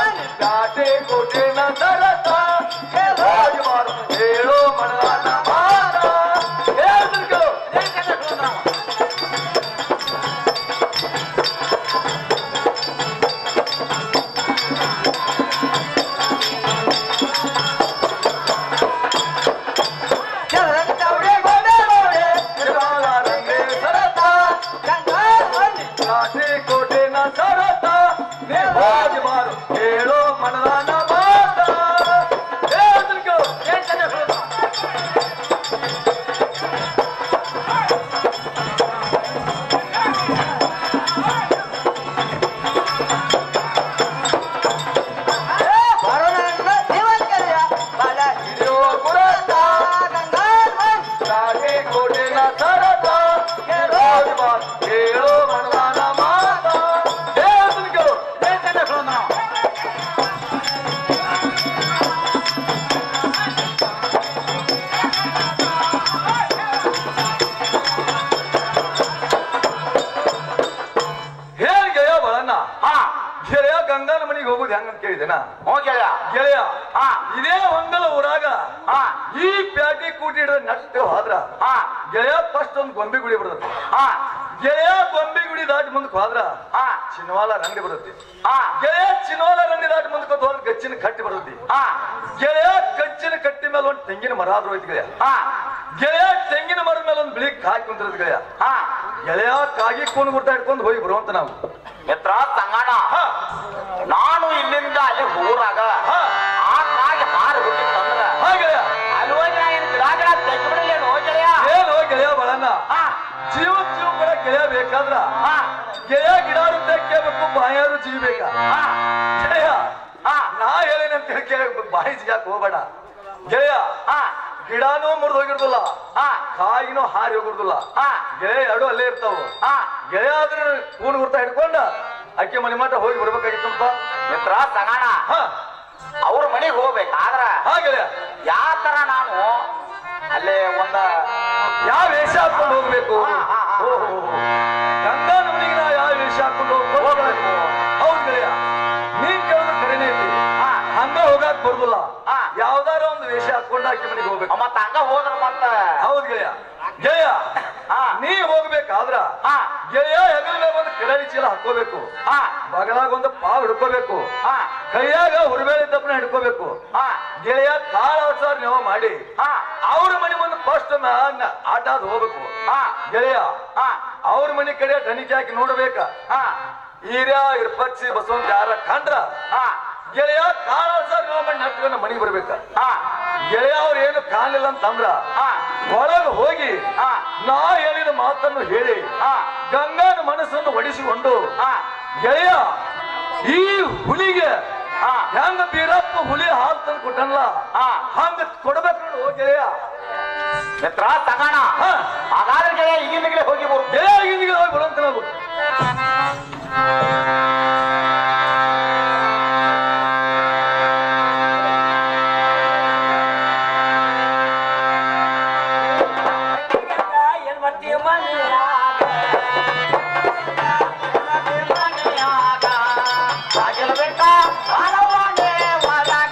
ದಾಟೆ ಕೋಟೆನ ಸರತ ಹೋಗಿ ಬಾರು ಹೇಳೋ ಮನದಾನ ಮಾತ ಹೇಳ್ತಿರ್ಕೋ ರಂಗೆ ಸರತ ದಾಟೆ ಕೋಟೆನ ಸರತ ಹೋಗಿ ಬಾರು ಹೇಳೋ ಮನದಾನ ಮಾತ ಹೇಳ್ತಿರ್ಕೋ ಹಿಡಿಯೋ ಕುರತ ದಾಟೆ ಕೋಟೆನ ಸರತ ಹೋಗಿ ಬಾರು ಹೇಳೋ ಮನದಾನ ಮಾತ ಹೇಳ್ತಿರ್ಕೋ ಹೇಳಿ ಗೆಳೆಯ ಬಳಣ್ಣ ಹಾ ಗೆಳೆಯ ಗಂಗಾನ ಮನೆಗೆ ಹೋಗುದು ಹೆಂಗಂತ ಕೇಳಿದೆನಾ ಹ್ಞೂ ಗೆಳೆಯ ಗೆಳೆಯ ಹಾ ಇದೇ ಹೊಂಗಲ ಊರಾಗ ಹಾ ಈ ಪ್ಯಾಟಿ ಕೂಟಿ ಹಿಡಿದ ನಟ್ಟು ಹೋದ್ರ ಹಾ ಗೆಳೆಯ ಫಸ್ಟ್ ಒಂದು ಗೊಂಬೆ ಗುಡಿ ಬಿಡತ್ತೆ ಹಾ ಗೆಳೆಯ ಗೊಂಬೆ ಗುಡಿ ದಾಟಿ ಮುಂದಕ್ಕೆ ಹೋದ್ರ ಹಾ ಚಿನ್ನವಾಲ ರಂಡಿ ಬರುತ್ತೆ ಹಾ ಗೆಳೆಯ ಚಿನ್ನವಾಲ ರಂಡಿ ದಾಟಿ ಮುಂದಕ್ಕೆ ಹೋದ ಒಂದು ಗಚ್ಚಿನ ಕಟ್ಟಿ ಬರುತ್ತೆ ಹಾ ಗೆಳೆಯ ಗಚ್ಚಿನ ಕಟ್ಟಿ ಮೇಲೆ ಒಂದು ತೆಂಗಿನ ಮರ ಆದ್ರೂ ಹೋಯ್ತು ಗೆಳೆಯ ಹಾ ಗೆಳೆಯ ತೆಂಗಿನ ಮರದ ಮೇಲೆ ಒಂದು ಬಿಳಿ ಕಾಯಿ ಕುಂತಿರೋದು ಗೆಳೆಯ ಹಾ ಗೆಳೆಯ ಕಾಗಿ ಕೂಣ್ ಗುರ್ತಾ ಹಿಡ್ಕೊಂಡು ಹೋಗಿ ಬರುವಂತ ನಾವು ಮಿತ್ರ ಸಂಗಣ ಹಾ ನಾನು ಇಲ್ಲಿಂದ ಅಲ್ಲಿ ಊರಾಗ ಹಾ ಆ ಕಾಗಿ ಹಾರಿ ಹುಟ್ಟಿತ್ತಂದ್ರ ಹಾ ಗೆಳೆಯ ಅಲ್ಲಿ ಹೋಗಿ ನಾ ಏನು ಗಿಡ ಗಿಡ ತೆಗ್ಬಿಡಲೇನು ಗೆಳೆಯ ಏನು ಗೆಳೆಯ ಬಳಣ್ಣ ಹಾ ಜೀವ ಜೀವ ಕೂಡ ಗೆಳೆಯ ಬೇಕಾದ್ರ ಹಾ ಗೆಳೆಯ ಗಿಡಾರು ತೆಕ್ಕಬೇಕು ಬಾಯಾರು ಜೀವಿಬೇಕ ಹಾ ಗೆಳೆಯ ಹಾ ನಾ ಹೇಳೇನಂತ ಹೇಳಿ ಕೇಳ ಬಾಯಿ ಜಿಗಾಕ್ ಹೋಗ್ಬೇಡ ಗೆಳೆಯ ಹಾ ಗಿಡನೂ ಮುರಿದು ಹೋಗಿರ್ದಿಲ್ಲ ಹಾ ಕಾಯಿನೂ ಹಾರಿ ಹೋಗಿರ್ದಿಲ್ಲ ಹಾ ಗೆಳೆಯ ಎರಡು ಅಲ್ಲೇ ಇರ್ತಾವ ಹಾ ಗೆಳೆಯ ಆದ್ರೆ ಕೂಣ್ ಗುರ್ತಾ ಹಿಡ್ಕೊಂಡ ಅಕ್ಕಿ ಮನೆ ಮಠ ಹೋಗಿ ಬರ್ಬೇಕಾಗಿತ್ತಂಪ ಮಿತ್ರ ಸಂಗಣ ಹಾ ಅವ್ರ ಮನೆಗೆ ಹೋಗ್ಬೇಕಾದ್ರ ಹಾ ಗೆಳೆಯ ಯಾವ ತರ ನಾನು ಅಲ್ಲಿ ಒಂದ ಯಾವ ವೇಷ ಹಾಕೊಂಡು ಹೋಗ್ಬೇಕು ಹಾ, ಹಾ, ಹಾ. ಓ, ಹೋ, ಹೋ. ಗಂಗಾನ ಮನೆಗೆ ನಾ ಯಾವ ವೇಷ ಹಾಕೊಂಡು ಹೋಗ್ಬೇಕು ಹೌದು ಗೆಳೆಯ ನೀನ್ ಕೇಳಿದ್ರೆ ಕರೆನೇ ಐತಿ ಹಾ. ಹಂಗ ಹೋಗಾಕ್ ಬರ್ದಿಲ್ಲ ಹಾ. ಯಾವ್ದಾರ ಒಂದು ವೇಷ ಹಾಕೊಂಡು ಆಕಿ ಮನೆಗೆ ಹೋಗ್ಬೇಕು ಮತ್ತ ಹಂಗ ಹೋದ್ರ ಮತ್ತ ಹೌದು ಗೆಳೆಯ ಗೆಳೆಯ ಹಾ. ನೀ ಹೋಗ್ಬೇಕಾದ್ರ ಹಾ ಗೆಳೆಯ ಹೆಗಲ ಮೇಲೆ ಒಂದು ಕೆಳಡಿ ಚೀಲ ಹಾಕೋಬೇಕು ಹಾ ಬಗಲಾಗ ಒಂದು ಪಾವ್ ಹಿಡ್ಕೋಬೇಕು ಹಾ ಕೈಯಾಗ ಹುರುಬೇಳೆ ತಪ್ಪನ ಹಿಡ್ಕೋಬೇಕು ಹಾ ಗೆಳೆಯ ಕಾಳ ಸಾರ್ ನೀವು ಮಾಡಿ ಹಾ ಅವ್ರ ಮನೆ ಮುಂದೆ ಫಸ್ಟ್ ಆಟ ಆದ್ ಹೋಗ್ಬೇಕು ಹಾ ಗೆಳೆಯ ಹಾ ಅವ್ರ ಮನೆ ಕಡೆ ತನಿಖೆ ಹಾಕಿ ನೋಡ್ಬೇಕ ಹಾ ಈರ್ಯಾ ಇರ್ಪಚ್ಚಿ ಬಸವಂತ ಯಾರ ಕಂಡ್ರ ಹಾ ಗೆಳೆಯ ಕಾಳ ಸಾರ್ ನೀವು ಮಾಡಿ ನಟ್ಕೊಂಡ ಮನೆಗೆ ಬರ್ಬೇಕ ಹಾ ಗೆಳೆಯ ಅವ್ರು ಏನು ಕಾಣಲಿಲ್ಲ ಅಂತಂದ್ರ ಹಾ ಒಳಗೆ ಹೋಗಿ ಹಾ ನಾ ಹೇಳಿದ ಮಾತನ್ನು ಹೇಳಿ ಹಾ ಗಂಗಾನ ಮನಸ್ಸನ್ನು ಒಡಿಸಿಕೊಂಡು ಹಾ ಗೆಳೆಯ ಈ ಹುಲಿಗೆ ಹಾ ಹೆಂಗ ಬೀರಪ್ಪ ಹುಲಿ ಹಾಲು ತಂದು ಕೊಟ್ಟನಲ್ಲ ಹಾ ಹಂಗ ಕೊಡ್ಬೇಕು ನೋಡು ಓ ಗೆಳೆಯ ಮಿತ್ರ ತಗೋಣ ಹಾ ಹಾಗಾದ್ರೆ ಗೆಳೆಯ ಈಗಿಂದಲೇ ಹೋಗಿ ಬರು ಗೆಳೆಯ ಹಿಂದಿಗೆ ಹೋಗಿ ಬರುವಂತ ನಾವು ಏನ್ ಮಾಡ್ತೀಯ ಮನೆಯಾಗ? ಆಗಿರ್ಬೇಕ ಬಾಳವಾನೆ ಒಳಗ.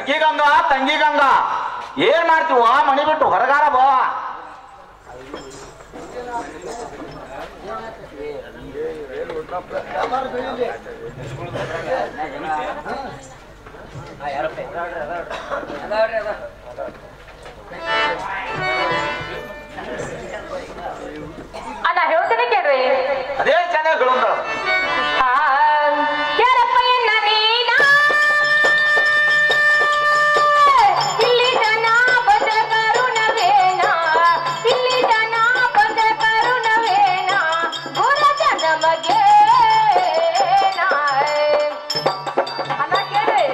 ತಂಗಿ ಗಂಗಾ ತಂಗಿ ಗಂಗಾ ಏನ್ ಮಾಡ್ತೀವ ಮನಿ ಬಿಟ್ಟು ಹೊರಗಾರ ಬಾ ಅಣ್ಣ ಹೇಳ್ತೀನಿ ಕೇಳ್ರಿ ಅದೇ ಚೆನ್ನಾಗಿ ಹೇಳುಂದ ಆ, ಯಾರಪ್ಪ ಎನ್ನ ನೀನ? ಇಲ್ಲಿ ಜನ ಬದ ಕರುಣವೇನ? ಇಲ್ಲಿ ಜನ ಬದ ಕರುಣವೇನ? ಗುರಜ ನಮಗೇನ? ಅಣ್ಣ ಕೇಳ್ರಿ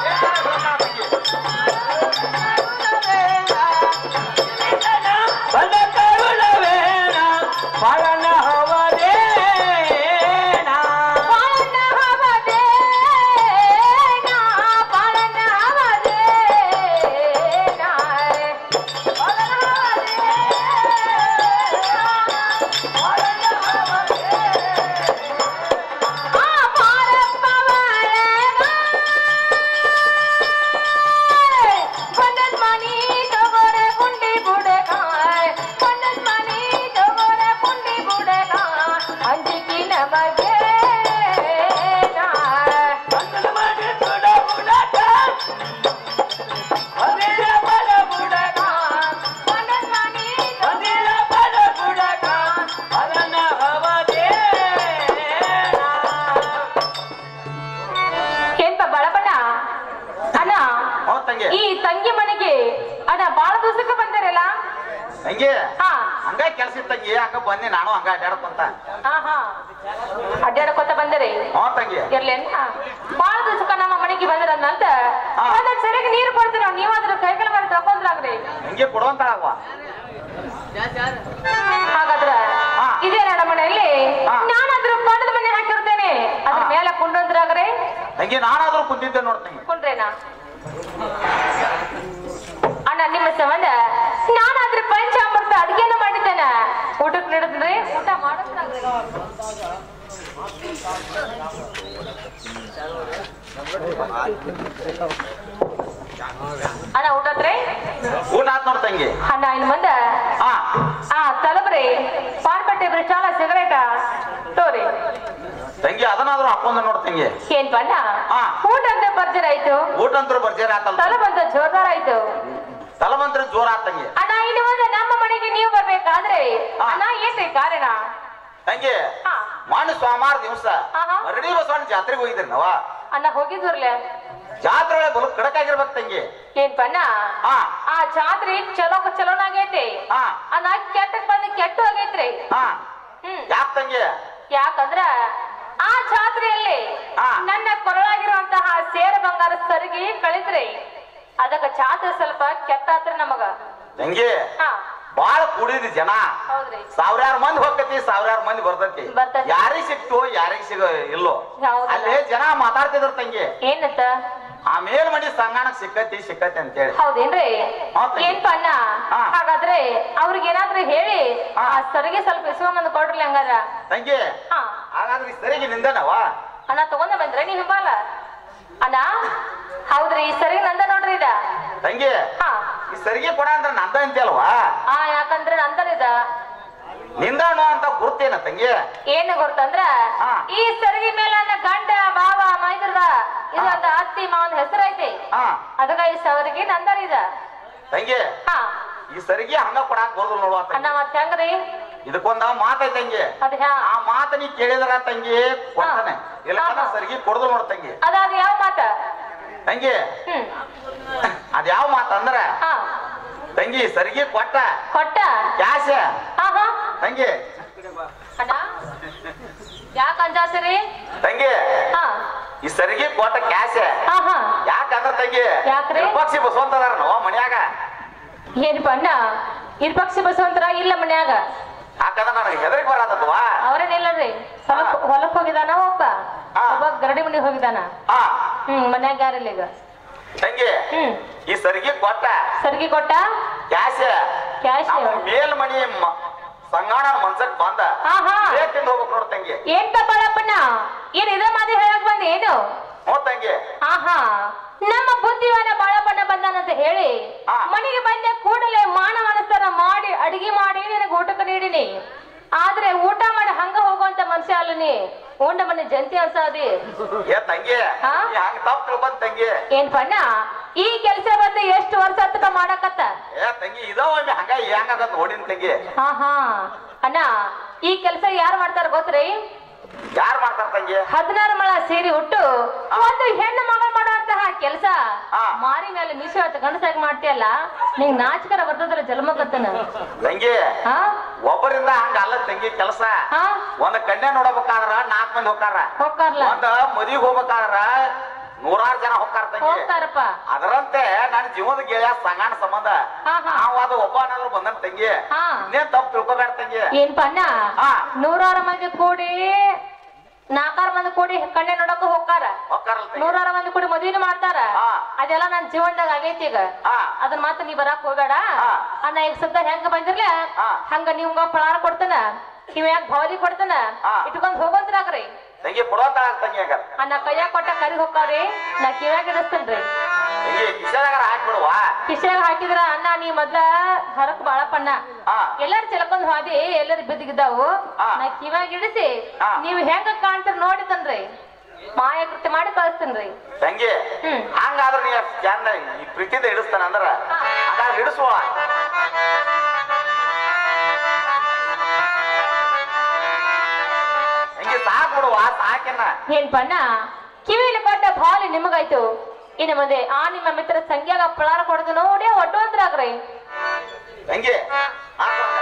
ಬಂದ ಕರುಣವೇನ ಪರಣ ಹವದೇನ ಪಾಲನ ಹವದೇನ, ಪಾಲನ ಹವದೇನ. ಪಾಲನ ಹವದೇನ. ಆ ಪಾರಪ್ಪ ವಾಳಗ. ಒಂದೊಂದ್ ಮನಿ ತಗೋರೆ ಪುಂಡಿ ಬುಡಕಾಯ್ ಒಂದೊಂದ್ ಮನಿ ತಗೋರೆ ಪುಂಡಿ ಬುಡಕ ಅಂಜಿಕಿ ನಮಗೆ ಬಂದನ ಮಾಡಿ ತುಡ ಬುಡಕ ಅದಿರ ಬಡ ಬುಡಕ ಒಂದೊಂದ್ ಮನಿ ಅದಿರ ಬಡ ಬುಡಕ ಪರಣ ಹವದೇನ ಏನ್ಪ ಬಳಬಣ್ಣ ಅಣ್ಣ ಹ್ಞೂ ತಂಗಿ ಈ ತಂಗಿ ಮನೆಗೆ ಅಣ್ಣ ಬಾಳ ದಿವಸಕ್ಕೆ ಬಂದಿರಲ್ಲ ತಂಗಿ ಹಾ ಹಂಗ ಕೆಲ್ಸ ತಂಗಿ ಹಂಗ ಬಂದಿ ನಾನು ಹಂಗ ಅಡ್ಯಾಡ್ಕೊಂತ ಹಾ ಹಾ ಅಡ್ಡಾಡಕೋತ ಬಂದಿರಿ ಹ್ಞೂ ತಂಗಿ ಇರ್ಲೇನ ಬಾಳ ದಿವಸಕ್ಕ ನಮ್ಮ ಮನೆಗೆ ಬಂದಿರಂತ ಹಾ. ಅದಕ್ಕೆ ಸರಿಯಾಗಿ ನೀರು ಕೊಡ್ತೀರ ನೀವಾದ್ರೂ ಕೈಕಲ ಮೇಲೆ ತಕೊಂಡ್ರಾಗ್ರಿ ಹಂಗೆ ಕೊಡುವಂತ ಆಗವ ಹಾಗಾದ್ರ ಹಾ. ಇದೇ ನನ್ನ ಮನೆಯಲ್ಲಿ ಹಾ. ನಾನಾದ್ರೂ ಪಣದ ಮನೆ ಹಾಕಿರ್ತೇನೆ ಅದ್ರ ಹಾ. ಮೇಲೆ ಕುಂಡ್ರಂದ್ರಾಗ್ರಿ ತಂಗಿ ನಾನಾದ್ರೂ ಕುಂತಿದ್ದೆ ನೋಡ್ತಂಗಿ ಕುಂಡ್ರೇನಾ ಅಣ್ಣ ನಿಮ್ಮ ಸಂಬಂಧ ನಾನಾದ್ರೂ ಪಂಚಾಮೃತ ಅಡಿಗೆನ ಮಾಡಿದ್ದೇನೆ ಊಟಕ್ಕೆ ನೀಡಿದ್ರಿ ಊಟ ಮಾಡಿದ್ರಾಗ್ರಿ ಅಣ್ಣ ಊಟತ್ರಿ ಊಟ ಆತ್ ನೋಡ್ ತಂಗಿ ಅಣ್ಣ ಇನ್ ಮುಂದೆ ಹಾ ಆ ತಲಬ್ರಿ ಪಾನ್ ಪಟ್ಟಿ ಬ್ರಿಚಾಲ ಸಿಗರೇಟ ತೋರಿ ತಂಗಿ ಅದನ್ನಾದ್ರೂ ಹಾಕೊಂಡ ನೋಡ್ ತಂಗಿ ಏನ್ ಬಣ್ಣ ಹಾ. ಊಟ ಅಂತ ಬರ್ಜರ್ ಆಯ್ತು ಊಟ ಅಂತೂ ಬರ್ಜೇರಿ ಆತಲ್ಲ ತಲೆ ಬಂದ ಜೋರ್ದಾರ ಆಯ್ತು ತಲಮಂತ್ರ ಜೋರ ಆತ್ ತಂಗಿ ಅಣ್ಣ ಇನ್ನು ಮುಂದೆ ನಮ್ಮ ಮನೆಗೆ ನೀವು ಬರ್ಬೇಕಾದ್ರೆ ಹಾ. ಅಣ್ಣ ಏನ್ರಿ ಕಾರಣ ತಂಗಿ ಹಾ. ಮಾನು ಸೋಮವಾರ ದಿವಸ ಆಹಾ. ಮರಡಿ ಬಸವಣ್ಣ ಜಾತ್ರೆಗೆ ಹೋಗಿದ್ರಿ ನಾವ ಅಣ್ಣ ಹೋಗಿದ್ರಲೆ ಜಾತ್ರೆ ಒಳಗೆ ಬಲು ಕಡಕಾಗಿರ್ಬೇಕು ತಂಗಿ ಏನ್ ಬಣ್ಣ ಹಾ ಆ ಜಾತ್ರೆ ಚಲೋ ಚಲೋನಾಗೈತಿ ಹಾ ಅಣ್ಣ ಕೆಟ್ಟಕ್ ಬಂದು ಕೆಟ್ಟು ಹೋಗೈತ್ರಿ ಹಾ ಹ್ಮ್ ಯಾಕ್ ತಂಗಿ ಯಾಕಂದ್ರ ಆ ಜಾತ್ರೆಯಲ್ಲಿ ಹಾ. ನನ್ನ ಕೊರಳಾಗಿರುವಂತಹ ಸೇರ ಬಂಗಾರ ಸರಿಗೆ ಕಳಿತ್ರಿ ಅದಕ್ಕ ಜಾತ್ರೆ ಸ್ವಲ್ಪ ಕೆಟ್ಟಾತ್ರಿ ನಮಗ ತಂಗಿ ಹಾ ಬಾಳ ಕೂಡಿದ ಜನ ಹೌದ್ರಿ ಸಾವಿರಾರು ಮಂದಿ ಹೋಗತಿ ಸಾವಿರಾರು ಮಂದಿ ಬರ್ತೈತಿ ಬರ್ತೈತಿ. ಯಾರಿಗ್ ಸಿಕ್ತು ಯಾರಿಗ್ ಸಿಗ ಇಲ್ಲೋ ಹೌದಲ್ಲ. ಅಲ್ಲಿ ಜನ ಮಾತಾಡ್ತಿದ್ರ ತಂಗಿ ಏನಂತ ಆ ಮೇಲ್ ಮನಿ ಸಂಗಾಣಕ್ ಸಿಕ್ಕತಿ ಸಿಕ್ಕತಿ ಅಂತೇಳಿ ಹೌದೇನ್ರಿ ಹೌದ್ರಿ. ಏನ್ ಅಣ್ಣ ಹಾ. ಹಾಗಾದ್ರೆ ಅವ್ರಿಗೆ ಏನಾದ್ರೂ ಹೇಳಿ ಹಾ. ಆ ಸರಿಗೆ ಸ್ವಲ್ಪ ಇಸ್ಕೊಂಬಂದು ಕೊಡ್ರಿ ಹಂಗಾರ ತಂಗಿ ಹಾ ಹಾಗಾದ್ರೆ ಈ ಸರಿಗೆ ನಿಂದನವ ಅಣ್ಣ ತಗೊಂಡ ಬಂದ್ರೆ ನೀ ಹಿಂಬಾಲ ಅಣ್ಣ ಹೌದ್ರಿ ಈ ಸರಿಗೆ ನಂದ ನೋಡ್ರಿ ಇದ ತಂಗಿ ಹಾ ಈ ಸರಿಗೆ ಕೊಡ ಅಂದ್ರೆ ನಂದ ಅಂತೀಯಲ್ವಾ ಆ ಯಾಕಂದ್ರೆ ನಂದರಿದ ನಿಂದಾಣು ಅಂತ ಗುರ್ತೇನ ತಂಗಿ ಏನು ಗೊತ್ತಂದ್ರ ಹಾ. ಈ ಸರಿಗೆ ಮೇಲೆ ನನ್ನ ಗಂಡ ಬಾವ ಮೈದ್ರದ ಇದು ಒಂದು ಅತ್ತಿ ಮಾವನ ಹೆಸರು ಐತಿ ಹಾ ಅದಕ್ಕ ಈ ಸವರಿಗೆ ನಂದರಿದ ತಂಗಿ ಹಾ ಈ ಸರಿಗೆ ಹಂಗ ಕೊಡಾಕ್ ಬರೋದಿಲ್ಲ ನೋಡುವ ಅಣ್ಣ ತಂಗಿ ಮತ್ ಹೆಂಗ್ರಿ ಇದಕ್ಕೊಂದ ಮಾತೈ ತಂಗಿ ಅದ ಹ್ಯಾ ಆ ಮಾತ ನೀ ಕೇಳಿದ್ರ ತಂಗಿ ಕೊಡ್ತಾನೆ ಹಾ. ಇಲ್ಲಕಂದ್ರ ಹಾ. ಸರಿಗೆ ಕೊಡೋದಿಲ್ಲ ನೋಡ್ ತಂಗಿ ಅದಾದ ಯಾವ ಮಾತ ತಂಗಿ ಹ್ಮ್ ಅದ್ ಯಾವ ಮಾತ ಅಂದ್ರ ಹಾ ತಂಗಿ ಸರಿಗೆ ಕೊಟ್ಟ ಕೊಟ್ಟ ಕ್ಯಾಶ ಹಾ ಹಾ ತಂಗಿ ಅಣ್ಣ ಯಾಕ ಅಂಜಾತಿರಿ ತಂಗಿ ಹಾ ಈ ಸರಿಗೆ ಕೊಟ್ಟ ಕ್ಯಾಶ ಹಾ ಹಾ ಯಾಕಂದ್ರ ತಂಗಿ ಯಾಕ್ರಿ? ಪಕ್ಷಿ ಬಸವಂತದಾರ ನಾವ ಮನ್ಯಾಗ ಏನಪ್ಪ ಅಣ್ಣ ಇರ್ಪಕ್ಷಿ ಬಸವಂತರ ಇಲ್ಲ ಮನ್ಯಾಗ ಯಾಕಂದ್ರ ನನಗೆ ಹೆದರಿಕೆ ಬರತ್ತವಾ ಅವ್ರೇನಿಲ್ಲರಿ ಹೊಲಕ್ ಹೊಲಕ್ ಹೋಗಿದಾನ ಒಬ್ಬ ಹಾ. ಒಬ್ಬ ಗರಡಿ ಮನೆಗೆ ಹೋಗಿದಾನ ಹಾ ಹ್ಮ್ ಮನ್ಯಾಗ ಯಾರಿಲ್ಲ ಈಗ ತಂಗಿ ಹ್ಮ್ ಈ ಸರಿಗೆ ಕೊಟ್ಟ ಸರ್ಗಿ ಕೊಟ್ಟ ಕ್ಯಾಶ ಕ್ಯಾಶ್ ನಮ್ಮ ಮೇಲ್ ಮನಿ ಮ- ಸಂಗಾಣ ಮನ್ಸಕ್ ಬಂದ ಹಾ ಹಾ ತಿಂದ ಹೋಗ್ಬೇಕು ನೋಡ್ ತಂಗಿ ಏನ್ ಬಾಳಪ್ಪಣ್ಣ ಏನ್ ಇದ ಮಾದಿ ಹೇಳಕ್ ಬಂದ ಏನು ಹ್ಞೂ ತಂಗಿ ಹಾ ಹಾ ಹಾ ನಮ್ಮ ಬುದ್ಧಿವಾದ ಬಾಳಪ್ಪನ ಬಂದಾನಂತ ಹೇಳಿ ಹಾ. ಮನೆಗೆ ಬಂದ ಕೂಡಲೇ ಮಾನವನಸ್ತರ ಮಾಡಿ ಅಡಿಗೆ ಮಾಡಿ ನಿನಗೆ ಊಟಕ್ಕೆ ನೀಡಿನಿ ಆದ್ರೆ ಊಟ ಮಾಡಿ ಹಂಗ ಹೋಗುವಂತ ಮನುಷ್ಯ ಅಲ್ಲ ನೀ ಉಂಡ ಮನೆ ಜಂತಿ ಅನ್ಸಾದಿ ಏ ತಂಗಿ ಹಾ? ನೀ ಹಂಗ ತಪ್ಪು ತಿಳ್ಕೊಂಡ್ ತಂಗಿ ಏನ್ ಪಣ್ಣ ಈ ಕೆಲಸ ಬಂದು ಎಷ್ಟು ವರ್ಷ ಹತ್ತಕ ಮಾಡಕತ್ತ ಏ ತಂಗಿ ಇದ ಒಮ್ಮೆ ಹಂಗ ಹೆಂಗಾಗತ್ ನೋಡಿನ ತಂಗಿ ಹಾ ಹಾ ಅಣ್ಣ ಈ ಕೆಲಸ ಯಾರು ಮಾಡ್ತಾರ ಗೊತ್ತ್ರಿ ಯಾರ್ ಮಾಡ್ತಾರ ತಂಗಿ ಹದಿನಾರು ಮಳ ಸೇರಿ ಉಟ್ಟು ಒಂದು ಹೆಣ್ಣು ಮಗಳು ಮಾಡುವಂತಹ ಕೆಲಸ ಹಾ. ಮಾರಿ ಮೇಲೆ ನಿಶು ಆತ ಗಂಡಸಾಗಿ ಮಾಡ್ತೀಯಲ್ಲ ನೀಂಗ್ ನಾಚಿಕರ ಬರ್ತದ್ರ ಜನ್ಮಕತ್ತನ ತಂಗಿ ಹಾ ಒಬ್ಬರಿಂದ ಹಂಗ ಅಲ್ಲ ತಂಗಿ ಕೆಲಸ ಹಾ ಒಂದ್ ಕನ್ಯಾ ನೋಡಬೇಕಾದ್ರ ನಾಲ್ಕ್ ಮಂದಿ ಹೋಗ್ತಾರ ಹೋಗ್ತಾರಲ್ಲ ಒಂದ್ ಮದಿಗ್ ಹೋಗ್ಬೇಕಾದ್ರ ನೂರಾರು ಜನ ಹೋಗ್ತಾರ ತಂಗಿ ಹೋಗ್ತಾರಪ್ಪ ಅದರಂತೆ ನನ್ನ ಜೀವನದ ಗೆಳೆಯ ಸಂಗಾಣ ಸಂಬಂಧ ಹಾ, ಹಾ. ನಾವು ಅದು ಒಬ್ಬ ಅನ್ನೋದ್ರು ಬಂದನ್ ತಂಗಿ ಹಾ. ಇನ್ನೇನ್ ತಪ್ಪು ತಿಳ್ಕೊಬೇಡ ತಂಗಿ ಏನ್ ಪಣ್ಣ ಹಾ. ನೂರಾರು ಮಂದಿ ಕೂಡಿ ನಾಲ್ಕಾರು ಮಂದಿ ಕೂಡಿ ಕಣ್ಣೆ ನೋಡಕ್ ಹೋಗ್ತಾರ ಹೋಗ್ತಾರಲ್ಲ ತಂಗಿ ನೂರಾರು ಮಂದಿ ಕೂಡಿ ಮದುವೆ ಮಾಡ್ತಾರ ಹಾ. ಅದೆಲ್ಲ ನನ್ ಜೀವನದಾಗ ಆಗೈತಿ ಈಗ ಹಾ. ಅದನ್ನ ಮಾತ್ರ ನೀ ಬರಾಕ್ ಹೋಗ್ಬೇಡ ಹಾ. ಅಣ್ಣ ಈಗ ಸದ್ದ ಹೆಂಗ ಬಂದಿರ್ಲ ಹಾ. ಹಂಗ ನಿಮ್ಗ ಪಳಾರ ಕೊಡ್ತಾನ ಕಿವ್ಯಾಗ ಭವಲಿ ಕೊಡ್ತಾನ ಹಾ. ಇಟ್ಕೊಂಡ್ ಹೋಗಂತ್ರಾಗ್ರಿ ತಂಗಿ ಕೊಡುವಂತ ತಂಗಿ ಹಂಗಾರ ಅಣ್ಣ ಕೈಯಾಗ ಕೊಟ್ಟ ಕರಿ ಹೋಗ್ತಾವ್ರಿ ನಾ ಕಿವ್ಯಾಗ ಇಡಿಸ್ತೇನ್ರಿ ತಂಗಿ ಕಿಶೆದಾಗಾರ ಹಾಕ್ಬಿಡುವ ಕಿಶೆಯಾಗ ಹಾಕಿದ್ರ ಅಣ್ಣ ನೀ ಮೊದ್ಲ ಹರಕ್ ಬಾಳಪ್ಪಣ್ಣ ಹಾ. ಎಲ್ಲಾರು ಚೆಲ್ಕೊಂಡ್ ಹೋದಿ ಎಲ್ಲರೂ ಬಿದ್ದಿದ್ದಾವು ಹಾ. ನಾ ಕಿವ್ಯಾಗ ಇಡಿಸಿ ಹಾ. ನೀವ್ ಹೆಂಗ ಕಾಣ್ತೀರ ನೋಡಿತನ್ರಿ ಮಾಯ ಕೃತ್ಯ ಮಾಡಿ ಕಳಿಸ್ತೇನ್ರಿ ತಂಗಿ ಹ್ಮ್. ಹಂಗಾದ್ರ ನೀ ಅಷ್ಟ್ ಚಂದ ಈ ಪ್ರೀತಿದ ಹಿಡಿಸ್ತಾನ ಅಂದ್ರ ಹಾ. ಹಂಗಾದ್ರೆ ಹಿಡಿಸುವ ತಂಗಿ ಸಾಕ್ ಬಿಡುವ ಸಾಕಿನ ಏನ್ ಬಣ್ಣ ಕಿವಿಲಿ ಕೊಟ್ಟ ಬಾಲಿ ನಿಮಗಾಯ್ತು ಇನ್ನು ಮುಂದೆ ಆ ನಿಮ್ಮ ಮಿತ್ರ ಸಂಖ್ಯಾಗ ಪಳಾರ ಕೊಡದು ನೋಡಿ ಒಟ್ಟುವಂತ್ರಾಗ್ರಿ ತಂಗಿ ಹಾಕು ಹಂಗ.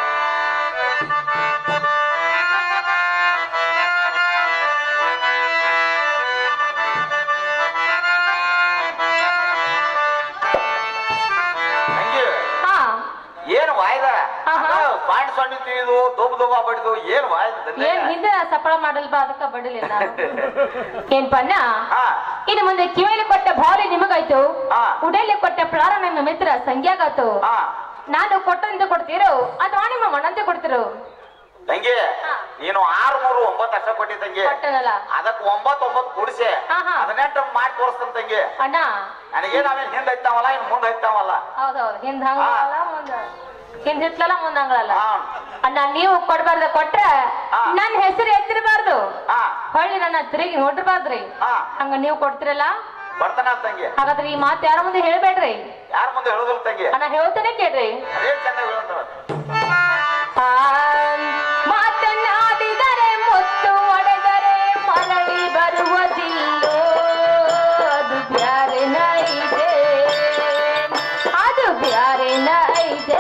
ತಂಗಿ ಹಾ ಏನ್ ವಾಯ್ದ ಆಹಾ. ಪಾಂಡ್ ಸೊಣ್ಣಿ ತಿಳಿದು ದೊಬ್ಬ ದೊಬ್ಬ ಬಡಿದು ಏನ್ ವಾಯ್ದ ಏನ್ ಹಿಂದೆ ಸಫಳ ಮಾಡಲ್ ಬಾ ಅದಕ್ಕ ಬಡಲಿಲ್ಲ ಏನ್ ಬಣ್ಣ ಹಾ ಇನ್ನು ಮುಂದೆ ಕಿವಿಲಿ ಕೊಟ್ಟ ಬಾಲಿ ನಿಮಗಾಯ್ತು ಹಾ. ಉಡಲಿ ಕೊಟ್ಟ ಪಳಾರ ನಿಮ್ಮ ಮಿತ್ರ ಸಂಖ್ಯಾಗಾತು ಹಾ ನಾನು ಕೊಟ್ಟಂತೆ ಕೊಡ್ತೀರೋ ಅಥವಾ ನಿಮ್ಮ ಮಣ್ಣಂತೆ ಕೊಡ್ತೀರೋ ತಂಗಿ ಹಾ. ನೀನು ಆರು ಮೂರು ಒಂಬತ್ತು ಅಷ್ಟ ಕೊಟ್ಟಿ ತಂಗಿ ಕೊಟ್ಟನಲ್ಲ ಅದಕ್ಕೆ ಒಂಬತ್ತು ಒಂಬತ್ತು ಕೂಡಿಸಿ ಹಾ, ಹಾ. ಹದಿನೆಂಟು ಮಾಡಿ ತೋರಿಸ್ತಾನ ತಂಗಿ ಅಣ್ಣ ನನಗೇನ್ ಆಮೇಲೆ ಹಿಂದ್ ಐತಾವಲ್ಲ ಇನ್ ಮುಂದ್ ಐತಾವಲ್ಲ ಹೌದೌದು ಹಿಂದ್ ಹಂಗಲ್ಲ ಮುಂದ ಹಿಂದ್ ಹಿತ್ಲಲ್ಲ ಮುಂದ್ ಹಂಗಲ್ಲ ಹಾ ಅಣ್ಣ ನೀವು ಕೊಡ್ಬಾರ್ದ ಕೊಟ್ರ ಹಾ. ನನ್ನ ಹೆಸರು ಎತ್ತಿರಬಾರ್ದು ಹಾ ಹೊಳ್ಳಿ ನನ್ನ ತಿರುಗಿ ನೋಡಿರ್ಬಾರ್ದ್ರಿ ಹಾ ಹಂಗ ನೀವು ಕೊಡ್ತಿರಲ್ಲ ಬರ್ತಾನ ತಂಗಿ ಹಾಗಾದ್ರೆ ಈ ಮಾತು ಯಾರ ಮುಂದೆ ಹೇಳ್ಬೇಡ್ರಿ ಯಾರ ಮುಂದೆ ಹೇಳೋದಿಲ್ಲ ತಂಗಿ ಅಣ್ಣ ಹೇಳ್ತೇನೆ ಕೇಳ್ರಿ ಅದೇ ಚಂದ ಹೇಳಂತಾರ ಆ, ಮಾತನಾಡಿದರೆ ಮುತ್ತು ಒಡೆದರೆ ಮರಳಿ ಬರುವುದಿಲ್ಲೋ ಅದು ಬ್ಯಾರೆ ನೈದೆ ಅದು ಬ್ಯಾರೆ ನೈದೆ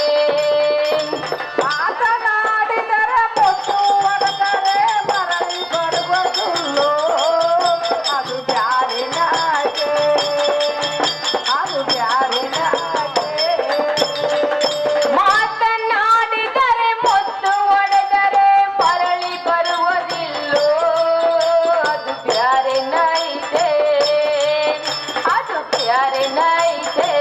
ಮಾತನಾಡಿದರೆ ಮುತ್ತು ಒಡೆದರೆ ಮರಳಿ ಬರುವುದಿಲ್ಲೋ ಅದು ಬ್ಯಾರೆ ನಾಗೆ ಅದು ಬ್ಯಾರೆ ನಾಗೆ ಮಾತನಾಡಿದರೆ ಮುತ್ತು ಒಡೆದರೆ ಮರಳಿ ಬರುವುದಿಲ್ಲೋ ಅದು ಬ್ಯಾರೆ ನೈದೆ ಅದು ಬ್ಯಾರೆ ನೈದೆ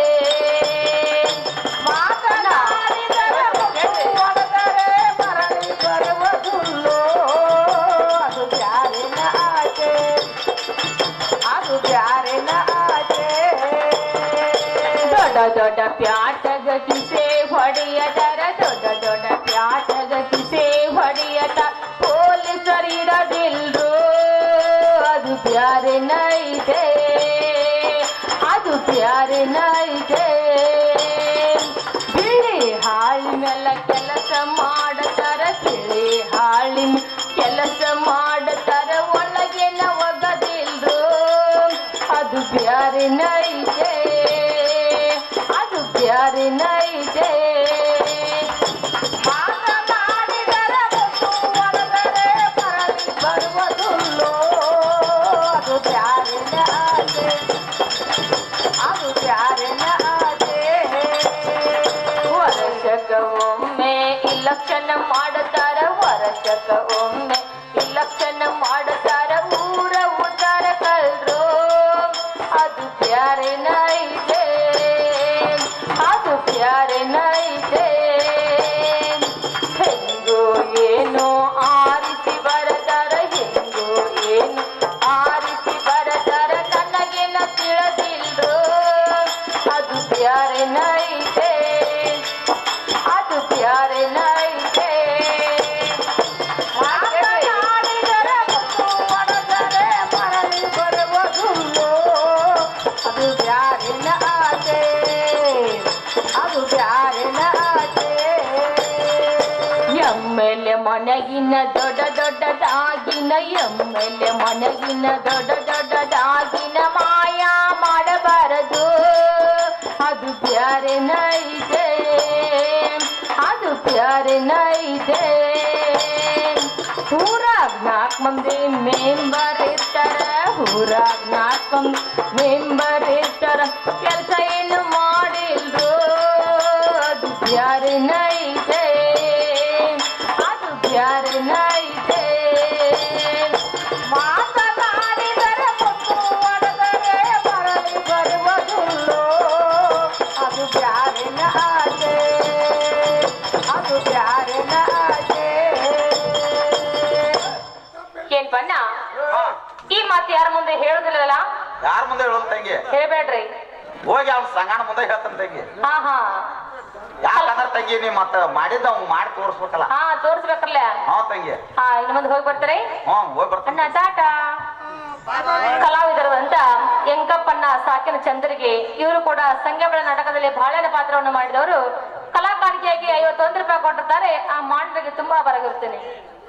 ಮಾತನಾಡಿದರೆ ಮುತ್ತು ಒಡೆದರೆ ಮರಳಿ ಬರುವುದಿಲ್ಲೋ ಅದು ಬ್ಯಾರೆ ನಾಗೆ ಅದು ಬ್ಯಾರೆ ನಾಗೆ ದೊಡ್ಡ ದೊಡ್ಡ ಪ್ಯಾಟಗ ಕಿಸೆ ಹೊಡೆಯದರ ದೊಡ್ಡ ದೊಡ್ಡ ಪ್ಯಾಟಗ ಕಿಸೆ ಹೊಡೆಯದ ಪೊಲೀಸರಿಡದಿಲ್ರು ಅದು ಪ್ಯಾರೆ ನೈದೆ ಅದು ಪ್ಯಾರೆ ನೈದೆ ಬಿಳಿ ಹಾಳಿ ಮೇಲೆ ಕೆಲಸ ಮಾಡತಾರ ಬಿಳಿ ಹಾಳಿ ಮ್ಯಾಲ್ ಕೆಲಸ ಮಾಡತಾರ ಒಳಗೆ ಒಗದಿಲ್ರು ಅದು ಬ್ಯಾರೆ ನೈದೆ ಅದು ಬ್ಯಾರೆ ನೈದೆ ಮಾತನಾಡಿದರೆ ಮುತ್ತು ಒಡೆದರೆ ಮರಳಿ ಬರುವುದಿಲ್ಲೋ ಅದು ಬ್ಯಾರೆ ನಾಗೆ ಅದು ಬ್ಯಾರೆ ನಾಗೆ ವರ್ಷಕ ಒಮ್ಮೆ ಇಲಕ್ಷಣ ಮಾಡುತ್ತಾರ ವರ್ಷಕ ಒಮ್ಮೆ ಇಲಕ್ಷಣ ಮಾಡುತ್ತಾರ ಊರ ಉದ್ದಾರ ಕಲ್ರು ಅದು ಪ್ಯಾರೆ ನೈದೆ ಅದು ಪ್ಯಾರೆ ನೈದೆ ಹೆಂಗೋ ಏನೋ ಆರಿಸಿ ಬರತಾರ ಹೆಂಗೋ ಏನು ಆರಿಸಿ ಬರತಾರ ನನಗೇನ ಮನೆಗಿನ ದೊಡ್ಡ ದೊಡ್ಡದಾಗಿನ ಎಮ್ಮೆಲೆ ಮನೆಗಿನ ದೊಡ್ಡ ದೊಡ್ಡದಾಗಿನ ಮಾಯ ಮಾಡಬಾರದು ಅದು ಪ್ಯಾರೆ ನೈದೆ ಅದು ಪ್ಯಾರೆ ನೈದೆ ಊರಾಗ ನಾಲ್ಕು ಮಂದಿ ಮೆಂಬರ್ ಇರ್ತಾರ ಊರಾಗ ನಾಲ್ಕು ಮಂದಿ ಮೆಂಬರ್ ಇರ್ತಾರ ಕೆಲಸ ಏನು ಮಾಡಿಲ್ರು ಅದು ಪ್ಯಾರೆ ನೈದೆ ಅದು ಪ್ಯಾರೆ ನೈದೆ ಮಾತನಾಡಿದರೆ ಮುತ್ತು ಒಡೆದರೆ ಮರಳಿ ಬರುವುದಿಲ್ಲೋ ಅದು ಪ್ಯಾರಿನ ಆಸೆ ಅದು ಪ್ಯಾರಿನ ಆಸೆ ಏನ್ ಬಣ್ಣ ಹಾ ಈ ಮಾತು ಯಾರ ಮುಂದೆ ಹೇಳುದಿಲ್ಲಲ್ಲ ಯಾರ ಮುಂದೆ ಹೇಳೋದು ತಂಗಿ ಹೇಳ್ಬೇಡ್ರಿ ಹೋಗಿ ಅವ್ನ ಸಂಗಣ ಮುಂದೆ ಹೇಳ್ತಾನೆ ತಂಗಿ ಹಾ ಹಾ ಯಾಕಂದ್ರೆ ತಂಗಿ ನೀ ಮತ್ತ ಮಾಡಿದ್ದ ಅವ್ನು ಮಾಡಿ ತೋರಿಸ್ಬೇಕಲ್ಲ ಹಾ ತೋರಿಸ್ಬೇಕಲ್ಲ ಹಾ ತಂಗಿ ಹಾ ಇನ್ನು ಮುಂದೆ ಹೋಗಿ ಬರ್ತಾರೆ ಹ್ಞೂ ಹೋಗಿ ಬರ್ತಾನೆ ಅಣ್ಣ ಟಾಟ ಕಲಾವಿದರಾದಂತ ಯಂಕಪ್ಪಣ್ಣ ಸಾಕಿನ ಚಂದ್ರಿಗೆ ಇವರು ಕೂಡ ಸಂಘಬಳ ನಾಟಕದಲ್ಲಿ ಬಹಳನ ಪಾತ್ರವನ್ನು ಮಾಡಿದವರು ಕಲಾಕಾರಿಕೆಯಾಗಿ ಐವತ್ತೊಂದು ರೂಪಾಯಿ ಕೊಟ್ಟಿರ್ತಾರೆ ಆ ಮಾಡಿದ್ರೆ ತುಂಬಾ ಬರಗಿರ್ತೇನೆ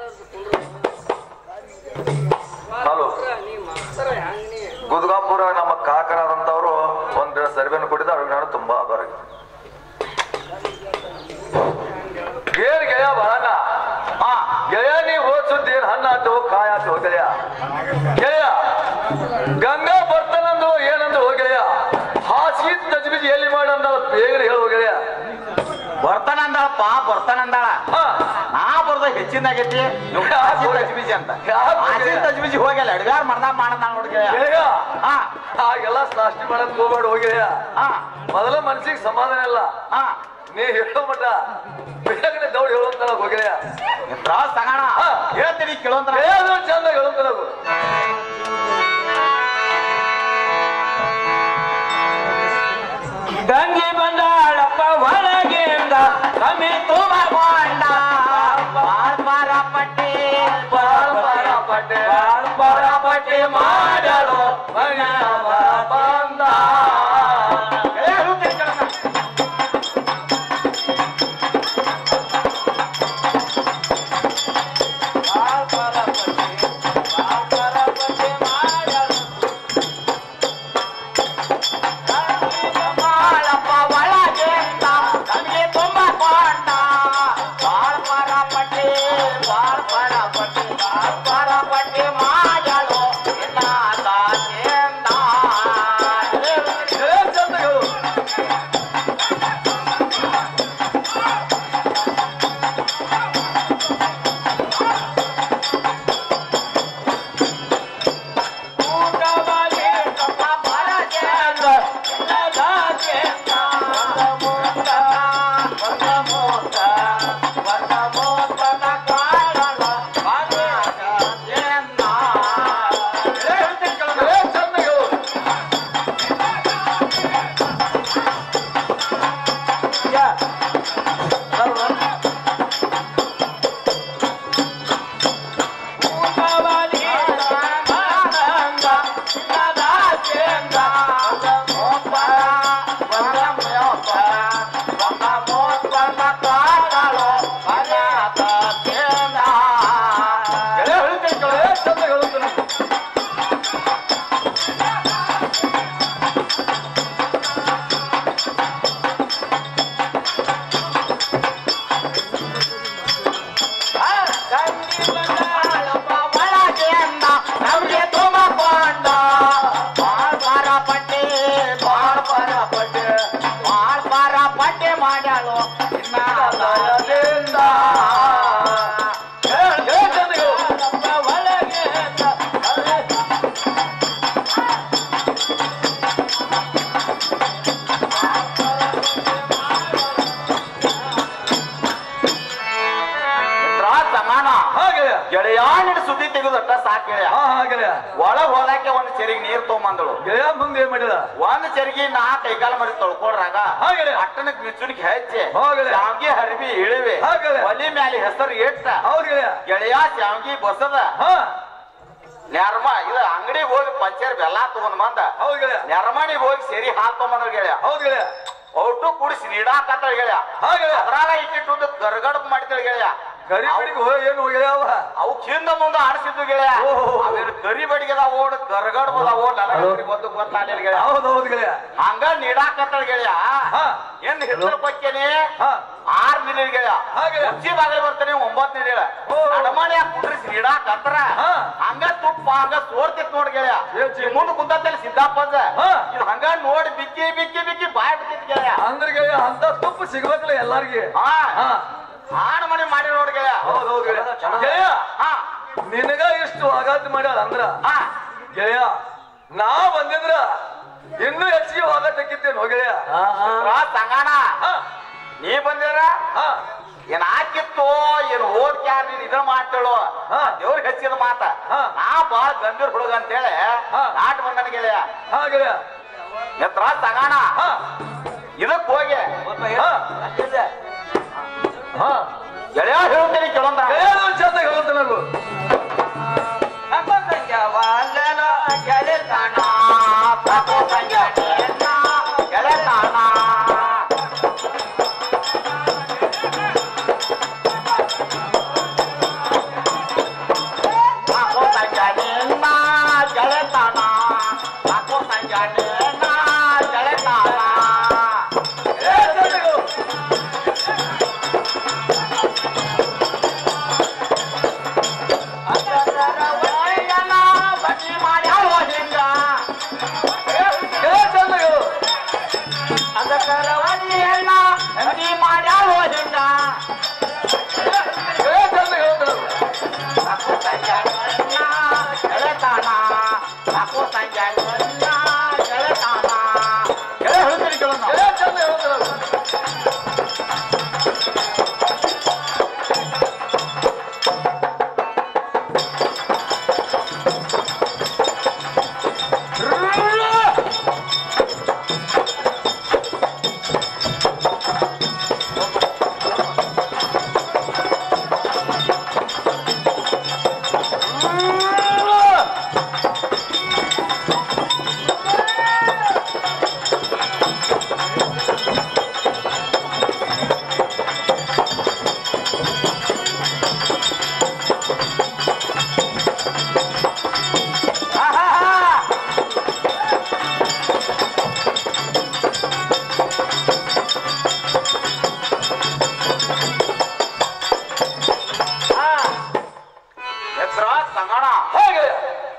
ಹಲೋ ಗುದ್ಗಾಪುರ ನಮ್ಮ ಕಾಕರಾದಂತವ್ರು ಒಂದ್ ಸರ್ವೆಯನ್ನು ಕೊಟ್ಟಿದ್ದ ಅವ್ರಿಗೆ ನಾನು ತುಂಬಾ ಆಭಾರ ಏನ್ ಗೆಯ ಬಾಣ ಹಾ ಗೆಯ ನೀ ಹೋದ್ ಸುದ್ದಿ ಏನ್ ಹಣ್ಣಾತು ಕಾಯಾತು ಗೆಳೆಯ ಗೆಳೆಯ ಗಂಗಾ ಬರ್ತಾನಂದು ಏನಂದು ಹೋಗೆಳೆಯ ಹಾಸಿಗೆ ತಜ್ಬಿಜಿ ಎಲ್ಲಿ ಮಾಡಂದ ಬೇಗನೆ ಹೇಳು ಗೆಳೆಯ ಬರ್ತಾನಂದಾಳಪ್ಪ ಬರ್ತಾನಂದಾಳ ಹಾ ನಾ ಬರ್ದ ಹೆಚ್ಚಿನಾಗೈತಿ ನೀವು ಯಾಕ್ ಹಾಸಿ ಹೋಗಿ- ತಜ್ಬಿಜಿ ಅಂತ ಯಾಕ್ ಹೋಗಿ- ಹಾಸಿ ತಜ್ಬಿಜಿ ಹೋಗಲ್ಲ ಅಡ್ಗಾರ್ ಮಾಡ್ದ ಮಾಡದ ನೋಡ್ಗೆ ಗೆಳೆಯ ಹಾ ಹಾಗೆಲ್ಲ ನಾಷ್ಟಿ ಮಾಡಕ್ ಹೋಗ್ಬೇಡ ಹೋಗೆಳೆಯ ಹಾ ಮೊದಲ ಮನ್ಸಿಗೆ ಸಮಾಧಾನ ಇಲ್ಲ ಹಾ ನೀ ಹೇಳೋ ಮಟ ಬೇಗನೆ ದೌಡ್ ಹೇಳುವಂತ ಹೋಗೆಳೆಯ ಇದ್ರ ಸಂಗಣ ಹಾ. ಹೇಳ್ತೀನಿ ಕೇಳೋಂತ ಹೇಳೋದು ಚಂದ ಹೇಳುವಂತ ನಾವು ಗಂಗೆ ಬಂದಾಳಪ್ಪ ಒಳಗಿಂದ ಕಮ್ಮಿ ತುಂಬಕೊಂಡ ಬಾಳ್ಬಾರ ಪಟ್ಟಿ ಬಾಳ್ಬಾರ ಪಟ್ಟಿ ಬಾಳ್ಬಾರ ಪಟ್ಟಿ ಮಾಡಲು ಮನೆಯವ ಬಂದ ಬಾಳ್ಬಾರ ಪಟ್ಟಿ ಬಾಳ್ಬಾರ ಪಟ್ಟಿ ಮಾಡಲು ಬಾಳಪ್ಪ ಒಳಗಿಂದ ಕಮ್ಗೆ ತುಂಬಕೊಂಡ ಬಾಳ್ಬಾರ ಪಟ್ಟಿ ಬಾಳ್ಬಾರ ಪಟ್ಟಿ ಬಾಳ್ಬಾರ ಪಟ್ಟಿ ಮಾಡಲು ಇನ್ನಾದಿಂದ ಹೇಳ ಚಂದ ಹೇಳು ಹೇಳ ಚಂದ ಹೇಳು ಹೇಳ ಹೇಳ ಚಂದ ಹೇಳುತ್ತ ನಮ್ಗೆ ತುಂಬಕೊಂಡ ಬಾಳ್ಬಾರ ಪಟ್ಟಿ ಬಾಳ್ಬಾರ ಪಟ್ಟಿ ಬಾಳ್ಬಾರ ಪಟ್ಟಿ ಮಾಡ್ಯಾಳು ಇನ್ನ ದಯದಿಂದ ಹೇಳ ಹೇಳ ಚಂದ ಹೇಳು ಒಳಗೆ ಸಮಾನ ಹಾ ಗೆಳೆಯ ಗೆಳೆಯ ನಿನ್ನ ಸುದ್ದಿ ತೆಗೆದಟ್ಟ ಸಾಕ್ ಗೆಳೆಯ ಹಾ ಹಾ ಗೆಳೆಯ ಒಳಗ್ ಹೋದಾಕೆ ಒಂದ್ ಚೆರಿಗೆ ನೀರ್ ತೊಗೊಂಬಂದಳು ಗೆಳೆಯ ಮುಂದೆ ಏನ್ ಮಾಡಿದ ಒಂದ್ ಚೆರಿಗೆ ನಾ ಕೈಕಾಲ ಮರಿ ತೊಳ್ಕೊಳ್ರಾಗ ಹಾ ಗೆಳೆಯ. ಅಟ್ಟನಕ್ ಮಿಚುಣಿಗೆ ಹೆಜ್ಜೆ ಹಾ ಗೆಳೆಯ. ಶಾವ್ಗಿ ಹರಿಬಿ ಇಳಿವೆ ಹಾ ಗೆಳೆಯ. ಒಲಿ ಮ್ಯಾಲೆ ಹೆಸರು ಇಟ್ಟ ಹೌದು ಗೆಳೆಯ ಗೆಳೆಯ ಶಾವ್ಗಿ ಬಸದ ಹಾ ನೆರ್ಮ ಇದು ಅಂಗಡಿಗೆ ಹೋಗಿ ಪಂಚರ್ ಬೆಲ್ಲ ತಗೊಂಡ್ ಬಂದ ಹೌದು ಗೆಳೆಯ ನೆರ್ಮಣಿಗೆ ಹೋಗಿ ಸೇರಿ ಹಾಲ್ ತಗೊಂಬಂದ್ರ ಗೆಳೆಯ ಹೌದು ಗೆಳೆಯ ಔಟು ಕೂಡಿಸಿ ನೀಡಾಕತ್ತ ಗೆಳೆಯ ಹಾ ಗೆಳೆಯ ಅದ್ರಾಗ ಇಟ್ಟಿಟ್ಟು ಗರ್ಗಡ್ ಮಾಡ್ತಾಳೆ ಗೆಳೆಯ ಕರಿಬಡಿಗೆ ಹೋಗಿ ಏನು ಹೋಗ್ಯಾವ ಅವು ಚಿಂದ ಮುಂದೆ ಆಡಿಸಿದ್ದು ಗೆಳೆಯ ಓಹೋ. ಅವೇನು ಕರಿ ಬಡಿಗೆದ ಓಡ್ ಕರಗಡ್ಬದ ಓಡ್ ನನಗೆ ಗೊತ್ತು ಗೊತ್ತಾಗಲಿಲ್ಲ ಗೆಳೆಯ ಹೌದು ಹೌದು ಗೆಳೆಯ ಹಂಗ ನೀಡಾಕತ್ತಳ ಗೆಳೆಯ ಹಾ. ಏನ್ ಹೆಸರು ಬಕ್ಕೇನೆ ಹಾ ಆರ್ ನಿಲ್ಲ ಗೆಳೆಯ ಹಾಗೆ. ಉಚ್ಚಿ ಬಾಗಿಲು ಬರ್ತಾನೆ ಒಂಬತ್ತು ನಿಲ್ಲ ಓ. ನಡಮಣಿ ಕುಂಡ್ರಿಸಿ ನೀಡಾಕತ್ರ ಹಾ. ಹಂಗ ತುಪ್ಪ ಹಂಗ ಸೋರ್ತಿತ್ ನೋಡ್ ಗೆಳೆಯ ಏ ಚಿ- ಮುಂದೆ ಕುಂತಲ್ಲಿ ಸಿದ್ದಾಪಂಜ ಹಾ. ಇದು ಹಂಗ ನೋಡಿ ಬಿಕ್ಕಿ ಬಿಕ್ಕಿ ಬಿಕ್ಕಿ ಬಾಯ್ ಬಿಟ್ಟಿತ್ ಗೆಳೆಯ ಅಂದ್ರೆ ಗೆಳೆಯ ಅಂತ ತುಪ್ಪ ಸಿಗ್ಬೇಕಲ್ಲ ಎಲ್ಲಾರ್ಗಿ ಹಾ ಹಾ ಆಡ್ ಮನೆ ಮಾಡಿ ನೋಡಿ ಗೆಳೆಯ ಹೌದು ಹೌದು ಗೆಳೆಯ ಗೆಳೆಯ ಹಾ ನಿನಗ ಇಷ್ಟು ಆಘಾತ ಮಾಡ್ಯಾಳ ಅಂದ್ರ ಹಾ ಗೆಳೆಯ ನಾ ಬಂದಿದ್ರ ಇನ್ನೂ ಹೆಚ್ಚಿಗೆ ಆಘಾತ ಹಾಕಿದ್ದೇನೆ ಗೆಳೆಯ ರಾ ಸಂಗಣ ಹಾ ನೀ ಬಂದಿರ ಹಾ ಏನ್ ಹಾಕಿತ್ತು ಏನ್ ಓದ್ ಕ್ಯಾರ್ ನೀನ್ ಇದ್ರ ಮಾಡ್ತೇಳು ಹಾ. ದೇವ್ರಿಗೆ ಹಚ್ಚಿದ ಮಾತ ಹಾ. ನಾ ಬಾಳ ಗಂಭೀರ ಹುಡುಗ ಅಂತೇಳಿ ಹಾ. ನಾಟ್ ಬಂದನ ಗೆಳೆಯ ಹಾ ಗೆಳೆಯ ಎತ್ರ ಸಂಗಣ ಹಾ ಇದಕ್ ಹೋಗಿ ಹಾ ಹಾ ಗೆಳೆಯ ಹೇಳ್ತೀನಿ ಕೆಲವೊಂದ ಗೆಳೆಯ ಚಂದ ಹೇಳುತ್ತೆ ನಾವು ಗೆಳೆತನ ಪ್ರಭು ಸಂಗಣ್ಣ, ಗೆಳೆತನ ಪ್ರಭು ಸಂಗಣ್ಣ, ಗೆಳೆತನ ಪ್ರಭು ಸಂಗಣ್ಣ, ಗೆಳೆತನ ಗೆಳೆಯ ಚಂದ ಹೇಳು. ಒಯ್ಯನ ಬಡ್ಡಿ ಮಾಡ್ಯಾವ ಹಿಂಗ ಗೆಳೆಯ ಚಂದ ಹೇಳು. ಅದಕ್ಕರ ಒಯ್ಯನ ಬಡ್ಡಿ ಮಾಡ್ಯಾವ ಹಿಂಗ ಗೆಳೆಯ ಚಂದ ಹೇಳುತ್ತೆ ನಾವು. ಸಾಕು ಸಂಜಯಣ್ಣ ಗೆಳೆತನ ಸಾಕು ಸಂಜಯಣ್ಣ ಗೆಳೆತನ ಗೆಳೆ ಹೇಳ್ತೀನಿ ಕೇಳೋಣ ಗೆಳೆಯ ಚಂದ ಹೇಳುತ್ತೆ ನಾವು. ಹೆಸರ ಸಂಗಣ ಹಾ ಗೆಳೆಯ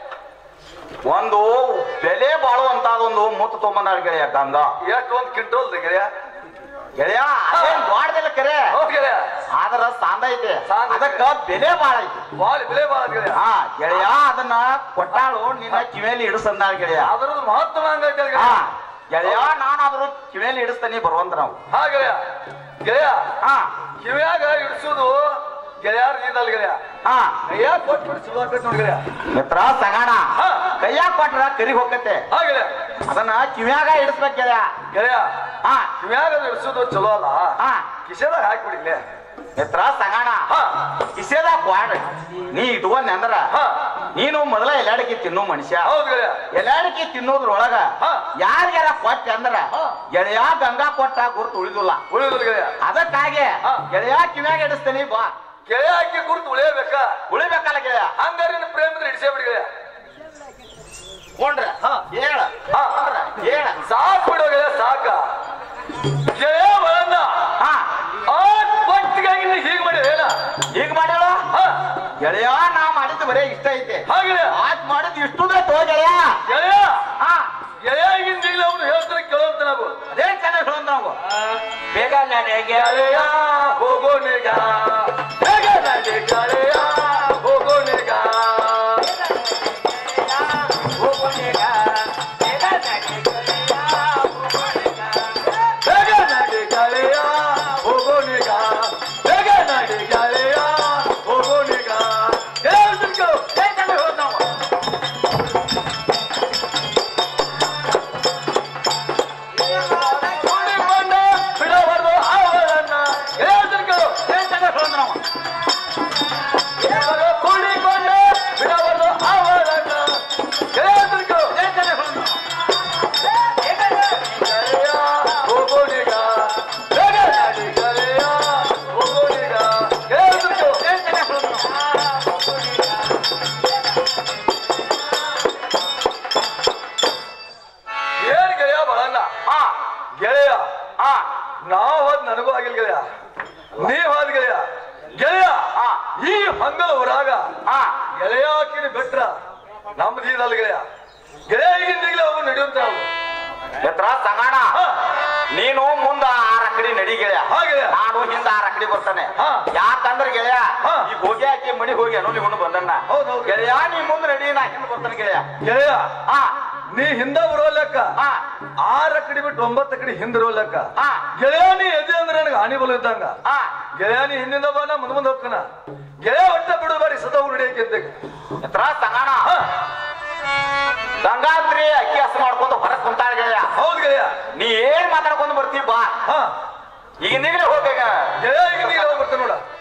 ಒಂದು ಬೆಲೆ ಬಾಳುವಂತದೊಂದು ಮುತ್ತು ತೊಗೊಂಬಂದಾಳ ಗೆಳೆಯ ಗಂಗಾ ಎಷ್ಟು ಒಂದು ಕ್ವಿಂಟಲ್ ಗೆಳೆಯ ಗೆಳೆಯ ಅದೇನ್ ದೊಡ್ಡದಿಲ್ಲ ಕರೆ ಹೌದು ಗೆಳೆಯ ಆದ್ರ ಸಾಂದ ಐತೆ ಸಾಂದ ಐತೆ. ಅದಕ್ಕ ಬೆಲೆ ಬಾಳ ಐತಿ ಬಾಳ ಬೆಲೆ ಬಾಳ ಗೆಳೆಯ ಹಾ ಗೆಳೆಯ ಅದನ್ನ ಕೊಟ್ಟಾಳು ನಿನ್ನ ಕಿವಿಯಲ್ಲಿ ಇಡಿಸಂದಾಳ ಗೆಳೆಯ ಅದ್ರದ್ದು ಮಹತ್ವ ಹಂಗೈತೆ ಗೆಳೆಯ ಹಾ ಗೆಳೆಯ ನಾನಾದ್ರೂ ಕಿವಿಯಲ್ಲಿ ಇಡಿಸ್ತಾನೆ ಬರುವಂತ ನಾವು ಹಾ ಗೆಳೆಯ ಗೆಳೆಯ ಹಾ ಕಿವ್ಯಾಗ ಇಡಿಸೋದು ಗೆಳೆಯಾರ ಇದಲ್ಲ ಗೆಳೆಯ ಹಾ ಕೈಯಾಗ ಕೊಟ್ಬಿಟ್ಟು ಚಲೋ ಆಕೈತಿ ನೋಡಿ ಗೆಳೆಯ ಮಿತ್ರ ಸಂಗಣ ಹಾ. ಕೈಯಾಗ ಕೊಟ್ರ ಕರಿ ಹೋಗತ್ತೆ ಹಾ ಗೆಳೆಯ ಅದನ್ನ ಕಿವ್ಯಾಗ ಇಡಿಸ್ಬೇಕು ಗೆಳೆಯ ಗೆಳೆಯ ಹಾ ಕಿವ್ಯಾಗ ಇಡಿಸೋದು ಚಲೋ ಅಲ್ಲ ಹಾ ಕಿಶೆದಾಗ ಹಾಕ್ಬಿಡಿ ಇಲ್ಲೇ ಮಿತ್ರ ಸಂಗಣ ಹಾ ಕಿಸೆದಾಗ ಕ್ವಾಡ್ ನೀ ಇಟ್ಕೊಂಡ್ ಅಂದ್ರ ಹಾ ನೀನು ಮೊದಲ ಎಲ್ಲಾಡಿಕೆ ತಿನ್ನೋ ಮನುಷ್ಯ ಹೌದು ಗೆಳೆಯ ಎಲ್ಲಾಡಿಕೆ ತಿನ್ನೋದ್ರೊಳಗ ಹಾ. ಯಾರಿಗಾರ ಕೊಟ್ಟೆ ಅಂದ್ರ ಹಾ. ಗೆಳೆಯ ಗಂಗಾ ಕೊಟ್ಟ ಗುರುತು ಉಳಿದಿಲ್ಲ ಉಳಿದ್ರು ಗೆಳೆಯ ಅದಕ್ಕಾಗಿ ಹಾ. ಗೆಳೆಯ ಕಿವ್ಯಾಗ ಇಡಿಸ್ತೇನೆ ಬಾ ಗೆಳೆಯ ಹಾಕಿ ಗುರುತು ಉಳಿಯಬೇಕ ಉಳಿಬೇಕಲ್ಲ ಗೆಳೆಯ ಹಂಗಾರೆ ನಿನ್ನ ಪ್ರೇಮದ ಇಡಿಸೇ ಬಿಡಿ ಗೆಳೆಯ ಕೊಂಡ್ರ ಹಾ. ಹೇಳ ಹಾ. ಹೇಳ ಸಾಕ್ ಬಿಡೋ ಗೆಳೆಯ ಸಾಕ ಗೆಳೆಯ ಬರನ್ನ ಹಾ ಆ ಕೊಟ್ಟಿಗಾಗಿ ನೀ ಹೀಗ್ ಮಾಡಿ ಏನ ಈಗ ಮಾಡ್ಯಾಳ ಹಾ ಗೆಳೆಯ ನಾ ಮಾಡಿದ್ದು ಬರೇ ಇಷ್ಟ ಐತೆ ಹಾ ಗೆಳೆಯ ಆತ್ ಮಾಡಿದ್ ಇಷ್ಟುದೇ ತೋ ಗೆಳೆಯ ಗೆಳೆಯ ಹಾ ಗೆಳೆಯ ಈಗಿನ ಈಗಲೇ ಅವ್ನು ಹೇಳ್ತಾರೆ ಕೇಳೋಂತ ನಾವು ಅದೇ ಚೆನ್ನಾಗಿ ಹೇಳೋದ್ ನಾವು ಬೇಗ ನಡೆ ಗೆಳೆಯ ಹೋಗೋನೆಗ ಬೇಗ ನಡೆ ಗೆಳೆಯ ಹೋಗೋನೆಗ ಬೇಗ ನಡೆ ಅಲ್ಲ ಗೆಳೆಯ ಗೆಳೆಯ ಈಗಿಂದೀಗಲೇ ಒಬ್ಬ ನಡೆಯುವಂತ ಅವ್ರು ಎತ್ರ ಸಂಗಣ ಹಾ ನೀನು ಮುಂದ ಆರ್ ಅಕಡಿ ನಡಿ ಗೆಳೆಯ ಹಾ, ಗೆಳೆಯ. ನಾನು ಹಿಂದ ಆರ್ ಅಕಡಿ ಬರ್ತಾನೆ ಹಾ. ಯಾಕಂದ್ರೆ ಗೆಳೆಯ ಹಾ. ಈಗ ಹೋಗಿ ಹಾಕಿ ಮನಿ ಹೋಗಿ ಅನುಲಿ ಹುಣ್ಣು ಬಂದಣ್ಣ ಹೌದ್ ಹೌದ್. ಗೆಳೆಯ ನೀ ಮುಂದ್ ನಡಿ ನಾ ಹಿಂದ್ ಬರ್ತಾನೆ ಗೆಳೆಯ ಗೆಳೆಯ ಹಾ ನೀ ಹಿಂದ ಬರೋ ಲೆಕ್ಕ ಹಾ ಆರ ಕಡೆ ಬಿಟ್ಟು ಒಂಬತ್ತ ಕಡೆ ಹಿಂದಿರೋ ಲೆಕ್ಕ ಹಾ. ಗೆಳೆಯ ನೀ ಎದೆ ಅಂದ್ರೆ ನನಗೆ ಹಾನಿ ಬಲು ಇದ್ದಂಗ ಹಾ ಗೆಳೆಯ ನೀ ಹಿಂದಿಂದ ಬಾ ನಾ ಮುಂದ್ ಮುಂದೆ ಹೋಗ್ಕನ ಗೆಳೆಯ ಹೊಟ್ಟ ಬಿಡು ಬಾರಿ ಸದಾ ಹುಡಿಯಕ್ಕೆ ಎತ್ರ ಸಂಗಣ ಗಂಗಾದ್ರಿ ಅಕ್ಕಿ ಹಸು ಮಾಡ್ಕೊಂಡು ಹೊರಗ್ ಕುಂತಾಳ ಗೆಳೆಯ ಹೌದ್ ಗೆಳೆಯ ನೀ ಏನ್ ಮಾತಾಡ್ಕೊಂಡು ಬರ್ತೀವಿ ಬಾ ಹಾ ಈಗ ನೀಗಲೇ ಹೋಗ್ಬೇಕ ಗೆಳೆಯ ಈಗ ನೀ ಬರ್ತಾನೆ ನೋಡ